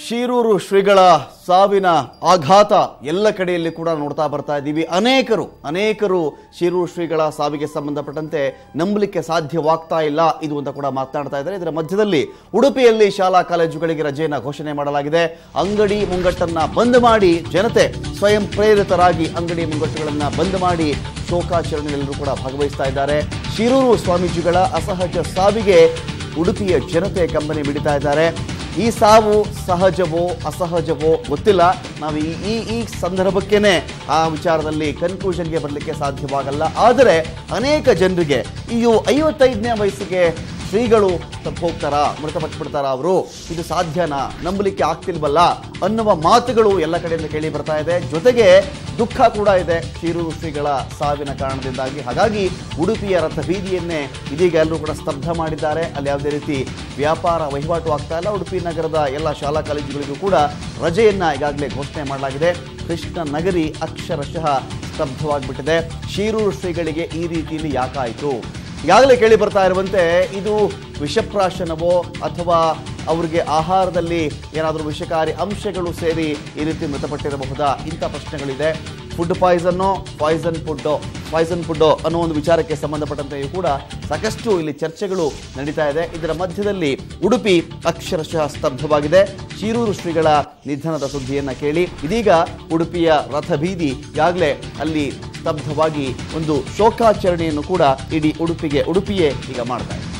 ಶೀರೂರು ಶ್ರೀಗಳ ಸಾವಿನ ಆಘಾತ ಎಲ್ಲ ಕಡೆಯಲ್ಲಿ ಕೂಡ ನೋಡ್ತಾ ಬರ್ತಾ ಇದ್ದೀವಿ ಅನೇಕರು ಅನೇಕರು ಶೀರೂರು ಶ್ರೀಗಳ ಸಾವಿಗೆ ಸಂಬಂಧಪಟ್ಟಂತೆ ನಂಬಲಿಕ್ಕೆ ಸಾಧ್ಯವಾಗ್ತಾ ಇಲ್ಲ ಇದು ಅಂತ ಕೂಡ ಮಾತನಾಡ್ತಾ ಇದ್ದಾರೆ ಇದರ ಮಧ್ಯದಲ್ಲಿ ಉಡುಪಿಯಲ್ಲಿ ಶಾಲಾ ಕಾಲೇಜುಗಳಿಗೆ ರಜೆಯನ್ನು ಘೋಷಣೆ ಮಾಡಲಾಗಿದೆ ಅಂಗಡಿ ಮುಂಗಟ್ಟನ್ನ ಬಂದ್ ಮಾಡಿ ಜನತೆ ಸ್ವಯಂ ಪ್ರೇರಿತರಾಗಿ ಅಂಗಡಿ ಮುಂಗಟ್ಟುಗಳನ್ನ ಬಂದ್ ಮಾಡಿ ಶೋಕಾಚರಣೆಯಲ್ಲೂ ಕೂಡ ಭಾಗವಹಿಸ್ತಾ ಇದ್ದಾರೆ ಶಿರೂರು ಸ್ವಾಮೀಜಿಗಳ ಅಸಹಜ ಸಾವಿಗೆ ಉಡುಪಿಯ ಜನತೆ ಕಂಬನಿ ಬಿಡ್ತಾ ಇದ್ದಾರೆ ಈ ಸಾವು ಸಹಜವೋ ಅಸಹಜವೋ ಗೊತ್ತಿಲ್ಲ ನಾವು ಈ ಈ ಈ ಸಂದರ್ಭಕ್ಕೇನೆ ಆ ವಿಚಾರದಲ್ಲಿ ಕನ್ಕ್ಲೂಷನ್ಗೆ ಬರಲಿಕ್ಕೆ ಸಾಧ್ಯವಾಗಲ್ಲ ಆದರೆ ಅನೇಕ ಜನರಿಗೆ ಈ ಐವತ್ತೈದನೇ ವಯಸ್ಸಿಗೆ ಶ್ರೀಗಳು ತಪ್ಪು ಹೋಗ್ತಾರಾ ಮೃತಪಟ್ಬಿಡ್ತಾರ ಅವರು ಇದು ಸಾಧ್ಯನಾ ನಂಬಲಿಕ್ಕೆ ಆಗ್ತಿಲ್ವಲ್ಲ ಅನ್ನುವ ಮಾತುಗಳು ಎಲ್ಲ ಕಡೆಯಿಂದ ಕೇಳಿ ಬರ್ತಾ ಇದೆ ಜೊತೆಗೆ ದುಃಖ ಕೂಡ ಇದೆ ಶಿರೂರು ಶ್ರೀಗಳ ಸಾವಿನ ಕಾರಣದಿಂದಾಗಿ ಹಾಗಾಗಿ ಉಡುಪಿಯ ರಥಬೀದಿಯನ್ನೇ ಇದೀಗ ಎಲ್ಲರೂ ಕೂಡ ಸ್ತಬ್ಧ ಮಾಡಿದ್ದಾರೆ ಅಲ್ಲಿ ಯಾವುದೇ ರೀತಿ ವ್ಯಾಪಾರ ವಹಿವಾಟು ಆಗ್ತಾ ಇಲ್ಲ ಉಡುಪಿ ನಗರದ ಎಲ್ಲ ಶಾಲಾ ಕಾಲೇಜುಗಳಿಗೂ ಕೂಡ ರಜೆಯನ್ನ ಈಗಾಗಲೇ ಘೋಷಣೆ ಮಾಡಲಾಗಿದೆ ಕೃಷ್ಣ ನಗರಿ ಅಕ್ಷರಶಃ ಸ್ತಬ್ಧವಾಗಿಬಿಟ್ಟಿದೆ ಶಿರೂರು ಶ್ರೀಗಳಿಗೆ ಈ ರೀತಿಯಲ್ಲಿ ಯಾಕಾಯಿತು ಈಗಾಗಲೇ ಕೇಳಿ ಬರ್ತಾ ಇರುವಂತೆ ಇದು ವಿಷಪ್ರಾಶನವೋ ಅಥವಾ ಅವರಿಗೆ ಆಹಾರದಲ್ಲಿ ಏನಾದರೂ ವಿಷಕಾರಿ ಅಂಶಗಳು ಸೇರಿ ಈ ರೀತಿ ಮೃತಪಟ್ಟಿರಬಹುದಾ ಇಂಥ ಪ್ರಶ್ನೆಗಳಿದೆ ಫುಡ್ ಪಾಯ್ಸನ್ನೋ ಪಾಯ್ಸನ್ ಫುಡ್ಡೋ ಪಾಯ್ಸನ್ ಫುಡ್ಡೋ ಅನ್ನೋ ಒಂದು ವಿಚಾರಕ್ಕೆ ಸಂಬಂಧಪಟ್ಟಂತೆಯೂ ಕೂಡ ಸಾಕಷ್ಟು ಇಲ್ಲಿ ಚರ್ಚೆಗಳು ನಡೀತಾ ಇದೆ ಇದರ ಮಧ್ಯದಲ್ಲಿ ಉಡುಪಿ ಅಕ್ಷರಶಃ ಸ್ತಬ್ಧವಾಗಿದೆ ಶಿರೂರು ಶ್ರೀಗಳ ನಿಧನದ ಸುದ್ದಿಯನ್ನ ಕೇಳಿ ಇದೀಗ ಉಡುಪಿಯ ರಥಬೀದಿ ಈಗಾಗಲೇ ಅಲ್ಲಿ ಸ್ತಬ್ಧವಾಗಿ ಒಂದು ಶೋಕಾಚರಣೆಯನ್ನು ಕೂಡ ಇಡೀ ಉಡುಪಿಗೆ ಉಡುಪಿಯೇ ಈಗ ಮಾಡ್ತಾ ಇದೆ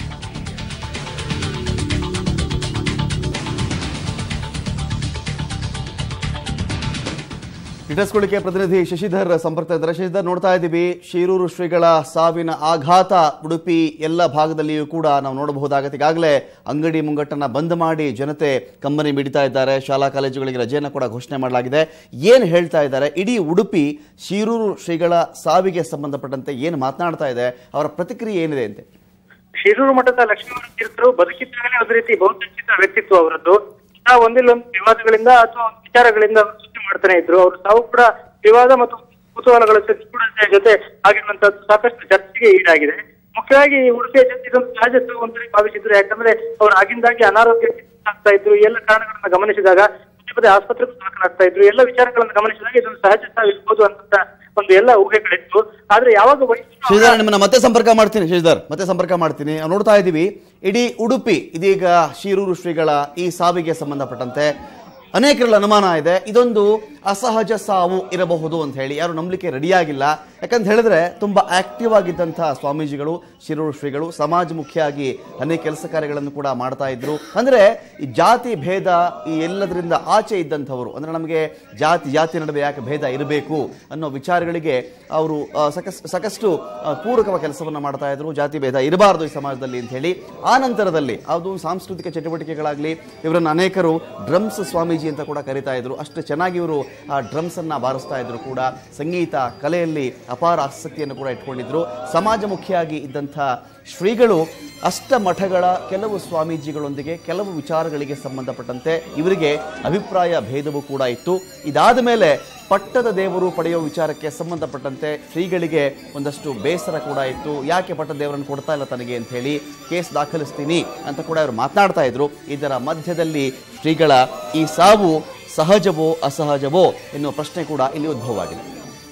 ಇಟಸ್ಕೊಳ್ಳಿಕೆ ಪ್ರತಿನಿಧಿ ಶಶಿಧರ್ ಸಂಪರ್ಕ ಇದ್ದಾರೆ ಶಶಿಧರ್ ನೋಡ್ತಾ ಇದ್ದೀವಿ ಶಿರೂರು ಶ್ರೀಗಳ ಸಾವಿನ ಆಘಾತ ಉಡುಪಿ ಎಲ್ಲ ಭಾಗದಲ್ಲಿಯೂ ಕೂಡ ನಾವು ನೋಡಬಹುದಾಗತ್ತೆ ಈಗಾಗಲೇ ಅಂಗಡಿ ಮುಂಗಟ್ಟನ್ನ ಬಂದ್ ಮಾಡಿ ಜನತೆ ಕಂಬನಿ ಮಿಡಿತಾ ಇದ್ದಾರೆ ಶಾಲಾ ಕಾಲೇಜುಗಳಿಗೆ ರಜೆಯನ್ನು ಕೂಡ ಘೋಷಣೆ ಮಾಡಲಾಗಿದೆ ಏನು ಹೇಳ್ತಾ ಇದ್ದಾರೆ ಇಡೀ ಉಡುಪಿ ಶಿರೂರು ಶ್ರೀಗಳ ಸಾವಿಗೆ ಸಂಬಂಧಪಟ್ಟಂತೆ ಏನು ಮಾತನಾಡ್ತಾ ಇದೆ ಅವರ ಪ್ರತಿಕ್ರಿಯೆ ಏನಿದೆ ಅಂತೆ ಶಿರೂರು ಮಠದ ಲಕ್ಷ್ಮೀವರ ತೀರ್ಥರು ಬದುಕಿದ್ದಾಗಲೇ ಒಂದು ರೀತಿ ಬಹುತಂಚಿತ ವ್ಯಕ್ತಿತ್ವ ಅವರದ್ದು ಆ ಒಂದಿಲ್ಲೊಂದು ವಿವಾದಗಳಿಂದ ಅಥವಾ ಒಂದು ವಿಚಾರಗಳಿಂದ ಅವರು ಸೃಷ್ಟಿ ಮಾಡ್ತಾನೆ ಇದ್ರು ಅವರು ತಾವು ಕೂಡ ವಿವಾದ ಮತ್ತು ಕುತೂಹಲಗಳ ಸೃಷ್ಟಿ ಜೊತೆ ಆಗಿರುವಂತದ್ದು ಸಾಕಷ್ಟು ಚರ್ಚೆಗೆ ಈಡಾಗಿದೆ ಮುಖ್ಯವಾಗಿ ಈ ಉಡುಪಿಯ ಜನತೆ ಇದೊಂದು ಸಹಜ ಸಾವು ಅಂತಲೇ ಭಾವಿಸಿದ್ರು ಯಾಕಂದ್ರೆ ಅವರು ಆಗಿಂದಾಗಿ ಅನಾರೋಗ್ಯಕ್ಕೆ ಆಗ್ತಾ ಇದ್ರು ಈ ಎಲ್ಲ ಕಾರಣಗಳನ್ನ ಗಮನಿಸಿದಾಗ ಪದೇ ಪದೇ ಆಸ್ಪತ್ರೆಗೂ ದಾಖಲಾಗ್ತಾ ಇದ್ರು ಎಲ್ಲ ವಿಚಾರಗಳನ್ನ ಗಮನಿಸಿದಾಗ ಇದೊಂದು ಸಹಜ ಸಾವು ಇರ್ಬೋದು ಅಂತ ಒಂದು ಎಲ್ಲ ಊಹೆಗಳಿತ್ತು ಆದ್ರೆ ಯಾವಾಗ ವಯಸ್ಸು ಶಶಿಧರ್ ನಿಮ್ಮನ್ನ ಮತ್ತೆ ಸಂಪರ್ಕ ಮಾಡ್ತೀನಿ ಶಶಿಧರ್ ಮತ್ತೆ ಸಂಪರ್ಕ ಮಾಡ್ತೀನಿ ನಾವು ನೋಡ್ತಾ ಇದ್ದೀವಿ ಇಡೀ ಉಡುಪಿ ಇದೀಗ ಶಿರೂರು ಶ್ರೀಗಳ ಈ ಸಾವಿಗೆ ಸಂಬಂಧಪಟ್ಟಂತೆ ಅನೇಕರಲ್ಲಿ ಅನುಮಾನ ಇದೆ ಇದೊಂದು ಅಸಹಜ ಸಾವು ಇರಬಹುದು ಅಂತ ಹೇಳಿ ಯಾರು ನಂಬಲಿಕ್ಕೆ ರೆಡಿಯಾಗಿಲ್ಲ ಯಾಕಂತ ಹೇಳಿದ್ರೆ ತುಂಬಾ ಆಕ್ಟಿವ್ ಆಗಿದ್ದಂತಹ ಸ್ವಾಮೀಜಿಗಳು ಶಿರೂರು ಶ್ರೀಗಳು ಸಮಾಜಮುಖಿಯಾಗಿ ಅನೇಕ ಕೆಲಸ ಕಾರ್ಯಗಳನ್ನು ಕೂಡ ಮಾಡ್ತಾ ಇದ್ರು ಅಂದ್ರೆ ಈ ಜಾತಿ ಭೇದ ಈ ಎಲ್ಲದರಿಂದ ಆಚೆ ಇದ್ದಂಥವರು ಅಂದ್ರೆ ನಮಗೆ ಜಾತಿ ಜಾತಿ ನಡುವೆ ಯಾಕೆ ಭೇದ ಇರಬೇಕು ಅನ್ನೋ ವಿಚಾರಗಳಿಗೆ ಅವರು ಆ, ಸಾಕಷ್ಟು ಸಾಕಷ್ಟು ಆ, ಪೂರಕವ ಕೆಲಸವನ್ನು ಮಾಡ್ತಾ ಇದ್ರು ಜಾತಿ ಭೇದ ಇರಬಾರದು ಈ ಸಮಾಜದಲ್ಲಿ ಅಂತ ಹೇಳಿ ಆ ನಂತರದಲ್ಲಿ ಅದು ಸಾಂಸ್ಕೃತಿಕ ಚಟುವಟಿಕೆಗಳಾಗಲಿ ಇವರನ್ನು ಅನೇಕರು ಡ್ರಮ್ಸ್ ಸ್ವಾಮೀಜಿ ಅಂತ ಕೂಡ ಕರೀತಾ ಇದ್ರು ಅಷ್ಟು ಚೆನ್ನಾಗಿ ಇವರು ಆ ಡ್ರಮ್ಸ್ ಅನ್ನ ಬಾರಿಸ್ತಾ ಇದ್ರು ಕೂಡ ಸಂಗೀತ ಕಲೆಯಲ್ಲಿ ಅಪಾರ ಆಸಕ್ತಿಯನ್ನು ಕೂಡ ಇಟ್ಕೊಂಡಿದ್ರು ಸಮಾಜಮುಖಿಯಾಗಿ ಇದ್ದಂಥ ಶ್ರೀಗಳು ಅಷ್ಟ ಮಠಗಳ ಕೆಲವು ಸ್ವಾಮೀಜಿಗಳೊಂದಿಗೆ ಕೆಲವು ವಿಚಾರಗಳಿಗೆ ಸಂಬಂಧಪಟ್ಟಂತೆ ಇವರಿಗೆ ಅಭಿಪ್ರಾಯ ಭೇದವೂ ಕೂಡ ಇತ್ತು ಇದಾದ ಮೇಲೆ ಪಟ್ಟದ ದೇವರು ಪಡೆಯುವ ವಿಚಾರಕ್ಕೆ ಸಂಬಂಧಪಟ್ಟಂತೆ ಶ್ರೀಗಳಿಗೆ ಒಂದಷ್ಟು ಬೇಸರ ಕೂಡ ಇತ್ತು ಯಾಕೆ ಪಟ್ಟದ ದೇವರನ್ನು ಕೊಡ್ತಾ ಇಲ್ಲ ತನಗೆ ಅಂತ ಹೇಳಿ ಕೇಸ್ ದಾಖಲಿಸ್ತೀನಿ ಅಂತ ಕೂಡ ಅವರು ಮಾತನಾಡ್ತಾ ಇದ್ರು ಇದರ ಮಧ್ಯದಲ್ಲಿ ಶ್ರೀಗಳ ಈ ಸಾವು ಸಹಜವೋ ಅಸಹಜವೋ ಎನ್ನುವ ಪ್ರಶ್ನೆ ಕೂಡ ಇಲ್ಲಿ ಉದ್ಭವವಾಗಿದೆ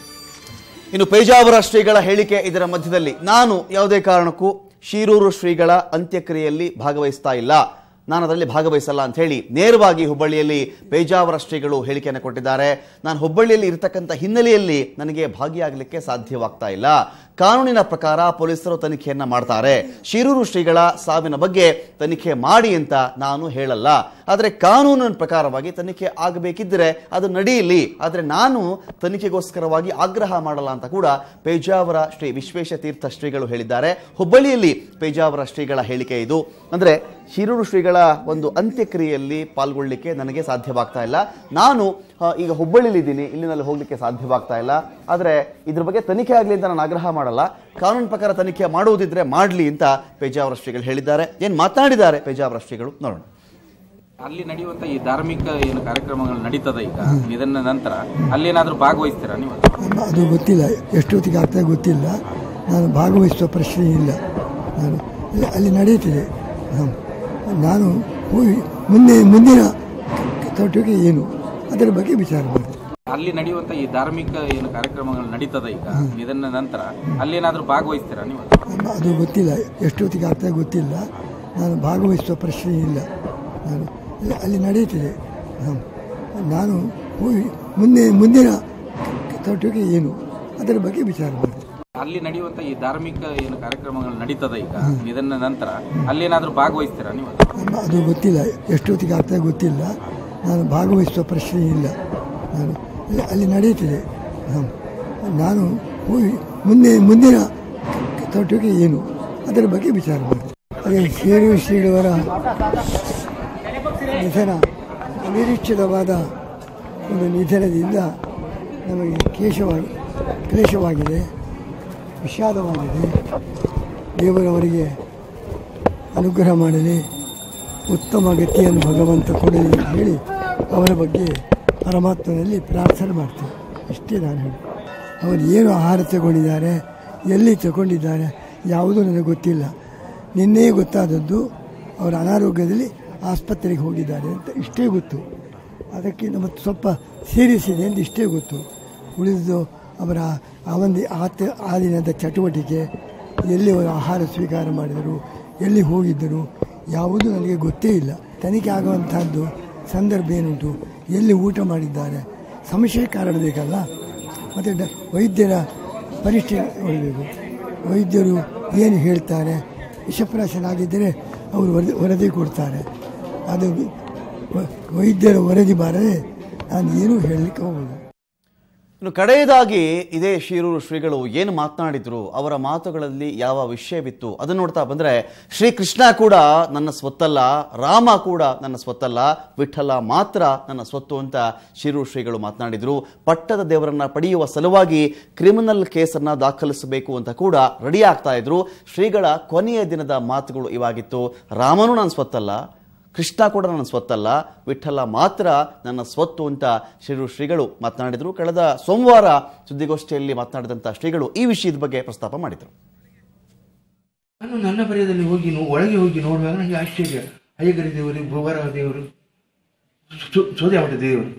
ಇನ್ನು ಪೇಜಾವರ ಶ್ರೀಗಳ ಹೇಳಿಕೆ ಇದರ ಮಧ್ಯದಲ್ಲಿ ನಾನು ಯಾವುದೇ ಕಾರಣಕ್ಕೂ ಶಿರೂರು ಶ್ರೀಗಳ ಅಂತ್ಯಕ್ರಿಯೆಯಲ್ಲಿ ಭಾಗವಹಿಸ್ತಾ ಇಲ್ಲ ನಾನು ಅದರಲ್ಲಿ ಭಾಗವಹಿಸಲ್ಲ ಅಂತ ಹೇಳಿ ನೇರವಾಗಿ ಹುಬ್ಬಳ್ಳಿಯಲ್ಲಿ ಪೇಜಾವರ ಶ್ರೀಗಳು ಹೇಳಿಕೆಯನ್ನು ಕೊಟ್ಟಿದ್ದಾರೆ ನಾನು ಹುಬ್ಬಳ್ಳಿಯಲ್ಲಿ ಇರತಕ್ಕಂಥ ಹಿನ್ನೆಲೆಯಲ್ಲಿ ನನಗೆ ಭಾಗಿಯಾಗಲಿಕ್ಕೆ ಸಾಧ್ಯವಾಗ್ತಾ ಇಲ್ಲ ಕಾನೂನಿನ ಪ್ರಕಾರ ಪೊಲೀಸರು ತನಿಖೆಯನ್ನ ಮಾಡ್ತಾರೆ ಶಿರೂರು ಶ್ರೀಗಳ ಸಾವಿನ ಬಗ್ಗೆ ತನಿಖೆ ಮಾಡಿ ಅಂತ ನಾನು ಹೇಳಲ್ಲ ಆದರೆ ಕಾನೂನಿನ ಪ್ರಕಾರವಾಗಿ ತನಿಖೆ ಆಗಬೇಕಿದ್ದರೆ ಅದು ನಡೆಯಲಿ ಆದರೆ ನಾನು ತನಿಖೆಗೋಸ್ಕರವಾಗಿ ಆಗ್ರಹ ಮಾಡಲ್ಲ ಅಂತ ಕೂಡ ಪೇಜಾವರ ಶ್ರೀ ವಿಶ್ವೇಶ ತೀರ್ಥ ಶ್ರೀಗಳು ಹೇಳಿದ್ದಾರೆ ಹುಬ್ಬಳ್ಳಿಯಲ್ಲಿ ಪೇಜಾವರ ಶ್ರೀಗಳ ಹೇಳಿಕೆ ಇದು ಅಂದ್ರೆ ಶಿರೂರು ಶ್ರೀಗಳ ಒಂದು ಅಂತ್ಯಕ್ರಿಯೆಯಲ್ಲಿ ಪಾಲ್ಗೊಳ್ಳಿಕ್ಕೆ ನನಗೆ ಸಾಧ್ಯವಾಗ್ತಾ ಇಲ್ಲ ನಾನು ಆ, ಈಗ ಹುಬ್ಬಳ್ಳಿಲಿ ಇದ್ದೀನಿ ಇಲ್ಲಿನಲ್ಲಿ ಹೋಗ್ಲಿಕ್ಕೆ ಸಾಧ್ಯವಾಗ್ತಾ ಇಲ್ಲ ಆದರೆ ಇದ್ರ ಬಗ್ಗೆ ತನಿಖೆ ಆಗಲಿ ಅಂತ ನಾನು ಆಗ್ರಹ ಮಾಡಲ್ಲ ಕಾನೂನು ಪ್ರಕಾರ ತನಿಖೆ ಮಾಡುವುದಿದ್ರೆ ಮಾಡಲಿ ಅಂತ ಪೇಜಾವರ ಶ್ರೀಗಳು ಹೇಳಿದ್ದಾರೆ ಏನು ಮಾತನಾಡಿದ್ದಾರೆ ಪೇಜಾವರ ಶ್ರೀಗಳು ನೋಡೋಣ ಅಲ್ಲಿ ನಡೆಯುವಂತ ಈ ಧಾರ್ಮಿಕ ಏನು ಕಾರ್ಯಕ್ರಮಗಳು ನಡೀತದ ಈಗ ಇದನ್ನ ನಂತರ ಅಲ್ಲೇನಾದ್ರೂ ಭಾಗವಹಿಸ್ತೀರಾ ನೀವು ಅದು ಗೊತ್ತಿಲ್ಲ ಎಷ್ಟೊತ್ತಿಗೆ ಆಗ್ತದೆ ಗೊತ್ತಿಲ್ಲ ನಾನು ಭಾಗವಹಿಸುವ ಪ್ರಶ್ನೆ ಇಲ್ಲ ನಾನು ಅಲ್ಲಿ- ಅಲ್ಲಿ ನಡೆಯುತ್ತಿದೆ ಹ್ಮ್. ನಾನು ಹೋಗಿ ಮುಂದೆ ಮುಂದಿನ ತೋಟಕ್ಕೆ ಏನು ಅದರ ಬಗ್ಗೆ ವಿಚಾರ ಮಾಡ್ತೀವಿ ಅಲ್ಲಿ ನಡೆಯುವಂತ ಈ ಧಾರ್ಮಿಕ ಏನು ಕಾರ್ಯಕ್ರಮಗಳು ನಡೀತದೆ ಈಗ ಇದನ್ನ ನಂತರ ಅಲ್ಲೇನಾದ್ರೂ ಭಾಗವಹಿಸ್ತೀರಾ ನೀವು ನಮ್ಮ- ಅದು ಗೊತ್ತಿಲ್ಲ ಎಷ್ಟೊತ್ತಿಗೆ ಆಗ್ತದೆ ಗೊತ್ತಿಲ್ಲ ನಾನು ಭಾಗವಹಿಸುವ ಪ್ರಶ್ನೆ ಇಲ್ಲ ನಾನು ಅಲ್ಲಿ- ಅಲ್ಲಿ ನಡೆಯುತ್ತಿದೆ ಹ್ಮ್. ನಾನು ಹೋಗಿ ಮುಂದೆ ಮುಂದಿನ ತೋಟಕ್ಕೆ ಏನು ಅದರ ಬಗ್ಗೆ ವಿಚಾರ ಮಾಡ್ತೀವಿ ಅಲ್ಲಿ ನಡೆಯುವಂತ ಈ ಧಾರ್ಮಿಕ ಏನು ಕಾರ್ಯಕ್ರಮಗಳು ನಡೀತದೆ ಈಗ ಇದನ್ನ ನಂತರ ಅಲ್ಲೇನಾದ್ರೂ ಭಾಗವಹಿಸ್ತೀರಾ ನೀವು ನಮ್ಮ- ಅದು ಗೊತ್ತಿಲ್ಲ ಎಷ್ಟೊತ್ತಿಗೆ ಆಗ್ತದೆ ಗೊತ್ತಿಲ್ಲ ನಾನು ಭಾಗವಹಿಸುವ ಪ್ರಶ್ನೆ ಇಲ್ಲ ನಾನು ಅಲ್ಲಿ- ಅಲ್ಲಿ ನಡೆಯುತ್ತಿದೆ ಹ್ಮ್. ನಾನು ಹೋಗಿ ಮುಂದೆ ಮುಂದಿನ ತೋಟಕ್ಕೆ ಏನು ಅದರ ಬಗ್ಗೆ ವಿಚಾರ ಮಾಡ್ತೀವಿ ಅದೇ ಶೇರು ಶ್ರೀಗಳವರ ನಿಧನ ಅನಿರೀಕ್ಷಿತವಾದ ಒಂದು ನಿಧನದಿಂದ ನಮಗೆ ಕ್ಲೇಶವಾಗಿ ಕ್ಲೇಶವಾಗಿದೆ ವಿಷಾದವಾಗಿದೆ ದೇವರವರಿಗೆ ಅನುಗ್ರಹ ಮಾಡಲಿ ಉತ್ತಮ ಗತಿಯನ್ನು ಭಗವಂತ ಕೊಡಲಿ ಅಂತ ಹೇಳಿ ಅವರ ಬಗ್ಗೆ ಪರಮಾತ್ಮನಲ್ಲಿ ಪ್ರಾರ್ಥನೆ ಮಾಡ್ತೀನಿ ಇಷ್ಟೇ ನಾನು ಹೇಳಿ ಅವರು ಏನು ಆಹಾರ ತಗೊಂಡಿದ್ದಾರೆ ಎಲ್ಲಿ ತಗೊಂಡಿದ್ದಾರೆ ಯಾವುದೂ ನನಗೆ ಗೊತ್ತಿಲ್ಲ ನಿನ್ನೆ ಗೊತ್ತಾದದ್ದು ಅವರ ಅನಾರೋಗ್ಯದಲ್ಲಿ ಆಸ್ಪತ್ರೆಗೆ ಹೋಗಿದ್ದಾರೆ ಅಂತ ಇಷ್ಟೇ ಗೊತ್ತು ಅದಕ್ಕಿಂತ ಮತ್ತು ಸ್ವಲ್ಪ ಸೀರಿಯಸ್ ಇದೆ ಅಂತ ಇಷ್ಟೇ ಗೊತ್ತು ಉಳಿದು ಅವರ ಆ ಒಂದು ಆತ ಆ ದಿನದ ಚಟುವಟಿಕೆ ಎಲ್ಲಿ ಅವರು ಆಹಾರ ಸ್ವೀಕಾರ ಮಾಡಿದರು ಎಲ್ಲಿ ಹೋಗಿದ್ದರು ಯಾವುದೂ ನನಗೆ ಗೊತ್ತೇ ಇಲ್ಲ ತನಿಖೆ ಆಗುವಂತಹದ್ದು ಸಂದರ್ಭ ಏನುಂಟು ಎಲ್ಲಿ ಊಟ ಮಾಡಿದ್ದಾರೆ ಸಂಶಯ ಕಾರಣ ಬೇಕಲ್ಲ ಮತ್ತು ಡ ವೈದ್ಯರ ಪರೀಕ್ಷೆ ನೋಡಬೇಕು ವೈದ್ಯರು ಏನು ಹೇಳ್ತಾರೆ ವಿಷಪ್ರಾಶನಾಗಿದ್ದರೆ ಅವರು ವರದಿ ವರದಿ ಕೊಡ್ತಾರೆ ಅದು ವ- ವೈದ್ಯರ ವರದಿ ಬಾರದೆ ನಾನು ಏನೂ ಹೇಳಲಿಕ್ಕೆ ಹೋಗೋದು ಇನ್ನು ಕಡೆಯದಾಗಿ ಇದೇ ಶಿರೂರು ಶ್ರೀಗಳು ಏನು ಮಾತನಾಡಿದ್ರು ಅವರ ಮಾತುಗಳಲ್ಲಿ ಯಾವ ವಿಷಯವಿತ್ತು ಅದನ್ನು ನೋಡ್ತಾ ಬಂದ್ರೆ ಶ್ರೀಕೃಷ್ಣ ಕೂಡ ನನ್ನ ಸ್ವತ್ತಲ್ಲ ರಾಮ ಕೂಡ ನನ್ನ ಸ್ವತ್ತಲ್ಲ ವಿಠಲ ಮಾತ್ರ ನನ್ನ ಸ್ವತ್ತು ಅಂತ ಶಿರೂರು ಶ್ರೀಗಳು ಮಾತನಾಡಿದ್ರು ಪಟ್ಟದ ದೇವರನ್ನ ಪಡೆಯುವ ಸಲುವಾಗಿ ಕ್ರಿಮಿನಲ್ ಕೇಸನ್ನ ದಾಖಲಿಸಬೇಕು ಅಂತ ಕೂಡ ರೆಡಿ ಆಗ್ತಾ ಇದ್ರು ಶ್ರೀಗಳ ಕೊನೆಯ ದಿನದ ಮಾತುಗಳು ಇವಾಗಿತ್ತು ರಾಮನು ನನ್ನ ಸ್ವತ್ತಲ್ಲ ಕೃಷ್ಣ ಕೂಡ ನನ್ನ ಸ್ವತ್ತಲ್ಲ ವಿಠಲ ಮಾತ್ರ ನನ್ನ ಸ್ವತ್ತು ಅಂತ ಶ್ರೀರು ಶ್ರೀಗಳು ಮಾತನಾಡಿದರು ಕಳೆದ ಸೋಮವಾರ ಸುದ್ದಿಗೋಷ್ಠಿಯಲ್ಲಿ ಮಾತನಾಡಿದಂಥ ಶ್ರೀಗಳು ಈ ವಿಷಯದ ಬಗ್ಗೆ ಪ್ರಸ್ತಾಪ ಮಾಡಿದರು ನಾನು ನನ್ನ ಪರ್ಯದಲ್ಲಿ ಹೋಗಿ ನೋ- ಒಳಗೆ ಹೋಗಿ ನೋಡುವಾಗ ನನಗೆ ಆಶ್ಚರ್ಯ ಅಯ್ಯಗರಿ ದೇವರು ಭೂವರ ದೇವರು ಸು- ಸೋದೆಮಠ ದೇವರು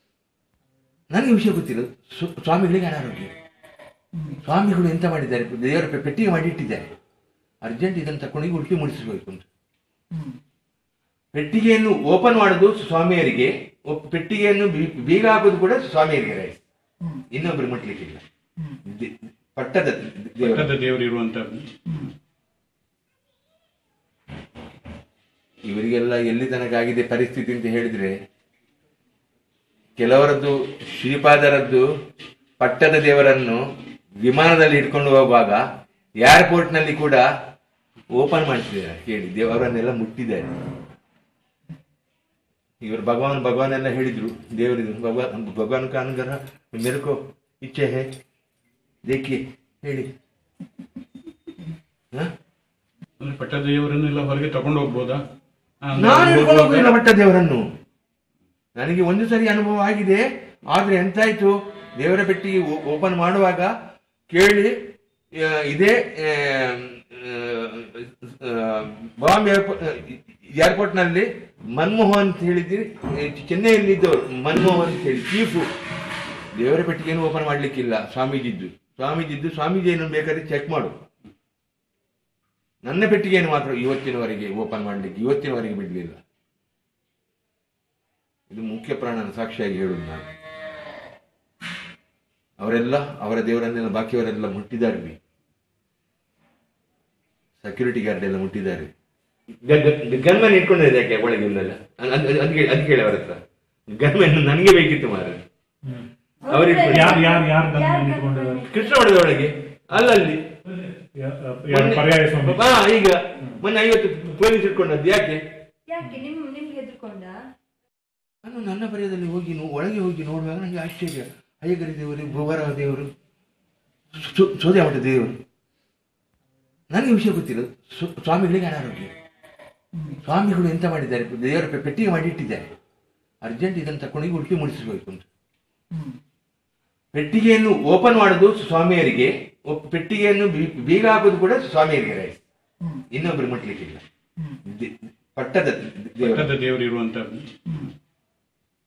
ನನಗೆ ವಿಷಯ ಗೊತ್ತಿಲ್ಲ ಸು- ಸ್ವಾಮಿಗಳಿಗೆ ಅನಾರೋಗ್ಯ ಸ್ವಾಮಿಗಳು ಎಂತ ಮಾಡಿದ್ದಾರೆ ದೇವರ ಪೆ- ಪೆಟ್ಟಿಗೆ ಮಾಡಿ ಇಟ್ಟಿದ್ದಾರೆ ಅರ್ಜೆಂಟ್ ಇದನ್ನು ತಗೊಂಡು ಉಲ್ಟಿ ಮುಡಿಸಬೇಕು ಅಂತ ಪೆಟ್ಟಿಗೆಯನ್ನು ಓಪನ್ ಮಾಡೋದು ಸ್ವಾಮಿಯರಿಗೆ ಒಪ್- ಪೆಟ್ಟಿಗೆಯನ್ನು ಬೀ- ಬೀಗ ಹಾಕೋದು ಕೂಡ ಸ್ವಾಮಿಯರಿಗೆ ರೈಸ್ ಇನ್ನೊಬ್ಬರು ಮುಟ್ಲಿಕ್ಕಿಲ್ಲ ದೆ- ಪಟ್ಟದ ದೇವರು ಪಟ್ಟದ ದೇವರು ಇರುವಂತದ್ದು ಇವರಿಗೆಲ್ಲ ಎಲ್ಲಿ ತನಕ ಆಗಿದೆ ಪರಿಸ್ಥಿತಿ ಅಂತ ಹೇಳಿದ್ರೆ ಕೆಲವರದ್ದು ಶ್ರೀಪಾದರದ್ದು ಪಟ್ಟದ ದೇವರನ್ನು ವಿಮಾನದಲ್ಲಿ ಇಟ್ಕೊಂಡು ಹೋಗುವಾಗ ಏರ್ಪೋರ್ಟ್ ನಲ್ಲಿ ಕೂಡ ಓಪನ್ ಮಾಡಿಸಿದ್ದಾರೆ ಕೇಳಿ ದೇವರನ್ನೆಲ್ಲ ಮುಟ್ಟಿದ್ದಾರೆ ಇವರು ಭಗವಾನ್ ಭಗವಾನ್ ಎಲ್ಲ ಹೇಳಿದ್ರು ದೇವರಿದು ಭಗವಾನ್ ಭಗವಾನ್ ಕಾನ್ಗರ ಮೇರೆಕೋ ಇಚ್ಛೆ ಹೇ ದೇಖಿ ಹೇಳಿ ಹ? ಅಂದ್ರೆ ಪಟ್ಟದ ದೇವರನ್ನೆಲ್ಲ ಹೊರಗೆ ತಗೊಂಡು ಹೋಗ್ಬೋದಾ ಆ, ಅಂದ್ರೆ ನಾನು ಹೋಗುವಾಗ- ಹಿಡ್ಕೊಂಡು ಹೋಗುದಿಲ್ಲ ಮಟ್ಟ ದೇವರನ್ನು ನನಗೆ ಒಂದು ಸರಿ ಅನುಭವ ಆಗಿದೆ ಆದ್ರೆ ಎಂತಾಯ್ತು ದೇವರ ಪೆಟ್ಟಿಗೆ ಓಪನ್ ಮಾಡುವಾಗ ಕೇಳಿ ಆ, ಇದೇ ಆ, ಆ, ಬಾಂಬೆ ಏರ್ಪೋರ್ಟ್ ನಲ್ಲಿ ಮನ್ಮೋಹನ್ ಅಂತ ಹೇಳಿದ್ರಿ ಚೆನ್ನೈಯಲ್ಲಿ ಇದ್ದವರು ಮನ್ಮೋಹನ್ ಅಂತ ಹೇಳಿ ಚೀಫು ದೇವರ ಪೆಟ್ಟಿಗೆಯನ್ನು ಓಪನ್ ಮಾಡ್ಲಿಕ್ಕಿಲ್ಲ ಸ್ವಾಮೀಜಿದ್ದು ಸ್ವಾಮೀಜಿದ್ದು ಸ್ವಾಮೀಜಿ ಏನು ಬೇಕಾದ್ರೆ ಚೆಕ್ ಮಾಡು ನನ್ನ ಪೆಟ್ಟಿಗೆಯನ್ನು ಮಾತ್ರ ಇವತ್ತಿನವರೆಗೆ ಓಪನ್ ಮಾಡಲಿಕ್ಕೆ ಇವತ್ತಿನವರೆಗೆ ಬಿಡಲಿಲ್ಲ ಇದು ಮುಖ್ಯ ಪ್ರಾಣನ ಸಾಕ್ಷಿಯಾಗಿ ಹೇಳುದು ನಾನು ಅವರೆಲ್ಲ ಅವರ ದೇವರನ್ನೆಲ್ಲ ಬಾಕಿಯವರೆಲ್ಲ ಮುಟ್ಟಿದ್ದಾರೆ ಬಿ ಸೆಕ್ಯೂರಿಟಿ ಗಾರ್ಡ್ ಎಲ್ಲ ಮುಟ್ಟಿದ್ದಾರೆ ಗನ್ಮನ್ ಇಟ್ಕೊಂಡಿದೆ ಯಾಕೆ ಒಳಗೆ ಇಲ್ಲಲ್ಲ ಅದಕ್ಕೆ ಅದಕ್ಕೆ ಹೇಳಿ ಅವರ ಹತ್ರ ಗನ್ಮನ್ ನನಗೆ ಬೇಕಿತ್ತು ಮಾರ ಅವರು ಯಾರು ಯಾರು ಯಾರು ಗಂಧವನ್ನು ಇಟ್ಕೊಂಡಿದ್ದಾರೆ ಕೃಷ್ಣ ಹೊಡೆದ ಒಳಗೆ ಅಲ್ಲಲ್ಲಿ ಯಾ- ಯಾರು ಪರ್ಯಾಯ ಸ್ವಾಮಿ ಹಾ ಈಗ ಮೊನ್ನೆ ಐವತ್ತು ಪೊಲೀಸ್ ಇಟ್ಕೊಂಡದ್ದು ಯಾಕೆ ಯಾಕೆ ನಿಮ್ ನಿಮ್ಗೆ ಹೆದರ್ಕೊಂಡ ನಾನು ನನ್ನ ಪರ್ಯದಲ್ಲಿ ಹೋಗಿ ನೋ- ಒಳಗೆ ಹೋಗಿ ನೋಡುವಾಗ ನನಗೆ ಆಶ್ಚರ್ಯ ಅಯ್ಯಗರಿ ದೇವರು ಭೂವರ ದೇವರು ಸು- ಸೋದೆಮಠ ದೇವರು ನನಗೆ ವಿಷಯ ಗೊತ್ತಿಲ್ಲ ಸು- ಸ್ವಾಮಿಗಳಿಗೆ ಅನಾರೋಗ್ಯ ಸ್ವಾಮಿಗಳು ಎಂತ ಮಾಡಿದ್ದಾರೆ ದೇವರ ಪೆ- ಪೆಟ್ಟಿಗೆ ಮಾಡಿ ಇಟ್ಟಿದ್ದಾರೆ ಅರ್ಜೆಂಟ್ ಇದನ್ನು ತಗೊಂಡು ಉಲ್ಟಿ ಮುಡಿಸಬೇಕು ಅಂತ ಪೆಟ್ಟಿಗೆಯನ್ನು ಓಪನ್ ಮಾಡೋದು ಸ್ವಾಮಿಯರಿಗೆ ಒಪ್- ಪೆಟ್ಟಿಗೆಯನ್ನು ಬೀ- ಬೀಗ ಹಾಕೋದು ಕೂಡ ಸ್ವಾಮಿಯರಿಗೆ ರೈಸ್ ಇನ್ನೊಬ್ಬರು ಮುಟ್ಲಿಕ್ಕಿಲ್ಲ ದೆ- ಪಟ್ಟದ ದೇವರು ಪಟ್ಟದ ದೇವರು ಇರುವಂತದ್ದು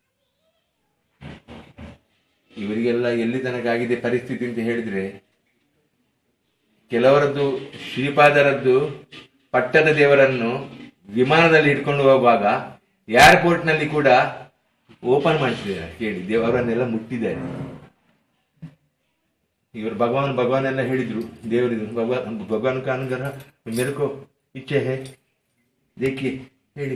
ಇವರಿಗೆಲ್ಲ ಎಲ್ಲಿ ತನಕ ಆಗಿದೆ ಪರಿಸ್ಥಿತಿ ಅಂತ ಹೇಳಿದ್ರೆ ಕೆಲವರದ್ದು ಶ್ರೀಪಾದರದ್ದು ಪಟ್ಟದ ದೇವರನ್ನು ವಿಮಾನದಲ್ಲಿ ಇಟ್ಕೊಂಡು ಹೋಗುವಾಗ ಏರ್ಪೋರ್ಟ್ನಲ್ಲಿ ಕೂಡ ಓಪನ್ ಮಾಡಿಸಿದ್ದಾರೆ ಕೇಳಿ ದೇವರನ್ನೆಲ್ಲ ಮುಟ್ಟಿದ್ದಾರೆ ಇವರು ಭಗವಾನ್ ಭಗವಾನ್ ಎಲ್ಲ ಹೇಳಿದ್ರು ದೇವರಿದು ಭಗವಾನ್ ಭಗವಾನ್ ಕಾನ್ಗರ ಮೆರಕೋ ಇಚ್ಛೆ ಹೇ ದೇಖಿ ಹೇಳಿ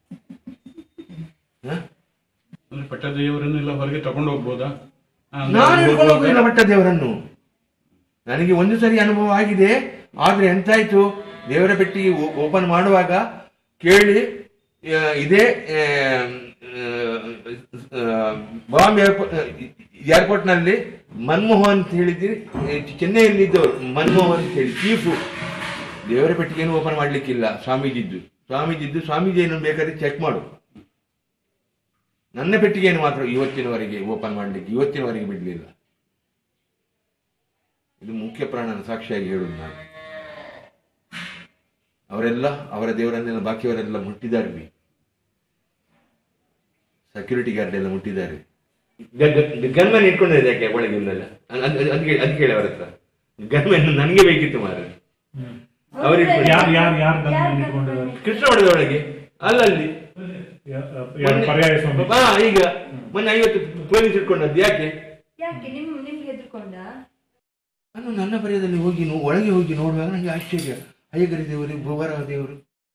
ಹ? ಅಂದ್ರೆ ಪಟ್ಟದ ದೇವರನ್ನೆಲ್ಲ ಹೊರಗೆ ತಗೊಂಡು ಹೋಗ್ಬೋದಾ ಆ, ಅಂದ್ರೆ ನಾನು ಅಲ್ಲಿ ಹಿಡ್ಕೊಂಡು ಹೋಗುವಾಗ- ಹೋಗುದಿಲ್ಲ ಮಟ್ಟ ದೇವರನ್ನು ನನಗೆ ಒಂದು ಸರಿ ಅನುಭವ ಆಗಿದೆ ಆದ್ರೆ ಎಂತಾಯ್ತು ದೇವರ ಪೆಟ್ಟಿ ಓಪನ್ ಮಾಡುವಾಗ ಕೇಳಿ ಆ, ಇದೇ ಆ, ಆ, ಬಾಂಬೆ ಏರ್ಪೋರ್ಟ್ ನಲ್ಲಿ ಮನ್ಮೋಹನ್ ಅಂತ ಹೇಳಿದ್ರೆ ಚೆನ್ನೈಯಲ್ಲಿ ಇದ್ದವರು ಮನ್ಮೋಹನ್ ಅಂತ ಹೇಳಿ ಚೀಫು ದೇವರ ಪೆಟ್ಟಿಗೆಯನ್ನು ಓಪನ್ ಮಾಡ್ಲಿಕ್ಕಿಲ್ಲ ಸ್ವಾಮೀಜಿದ್ದು ಸ್ವಾಮೀಜಿದ್ದು ಸ್ವಾಮೀಜಿ ಏನು ಬೇಕಾದ್ರೆ ಚೆಕ್ ಮಾಡು ನನ್ನ ಪೆಟ್ಟಿಗೆಯನ್ನು ಮಾತ್ರ ಇವತ್ತಿನವರೆಗೆ ಓಪನ್ ಮಾಡ್ಲಿಕ್ಕೆ ಇವತ್ತಿನವರೆಗೆ ಬಿಡ್ಲಿಲ್ಲ ಇದು ಮುಖ್ಯ ಪ್ರಾಣನ ಸಾಕ್ಷಿಯಾಗಿ ಹೇಳುದು ನಾನು ಅವರೆಲ್ಲ ಅವರ ದೇವರನ್ನೆಲ್ಲ ಬಾಕಿಯವರೆಲ್ಲ ಮುಟ್ಟಿದ್ದಾರೆ ಸೆಕ್ಯೂರಿಟಿ ಗಾರ್ಡ್ ಎಲ್ಲ ಮುಟ್ಟಿದ್ದಾರೆ ಗನ್ಮನ್ ಇಟ್ಕೊಂಡಿದೆ ಯಾಕೆ ಒಳಗೆ ಇಲ್ಲಲ್ಲ ಅದಕ್ಕೆ ಅದಕ್ಕೆ ಹೇಳಿ ಅವರ ಹತ್ರ ಗನ್ಮನ್ ನನಗೆ ಬೇಕಿತ್ತು ಮಾರ ಅವರು ಯಾರು ಯಾರು ಯಾರು ಗನ್ ಇಟ್ಕೊಂಡಿದ್ದಾರೆ ಕೃಷ್ಣ ಹೊಡೆದ ಒಳಗೆ ಅಲ್ಲಲ್ಲಿ ಯಾರು ಪರ್ಯಾಯ ಸ್ವಾಮಿ ಹಾ ಈಗ ಮೊನ್ನೆ ಐವತ್ತು ಪೊಲೀಸ್ ಇಟ್ಕೊಂಡದ್ದು ಯಾಕೆ ಯಾಕೆ ನಿಮ್ ನಿಮ್ಗೆ ಹೆದರ್ಕೊಂಡ ನಾನು ನನ್ನ ಪರ್ಯದಲ್ಲಿ ಹೋಗಿ ನೋ- ಒಳಗೆ ಹೋಗಿ ನೋಡುವಾಗ ನನಗೆ ಆಶ್ಚರ್ಯ ಅಯ್ಯಗರಿ ದೇವರು ಭುವರ ದೇವರು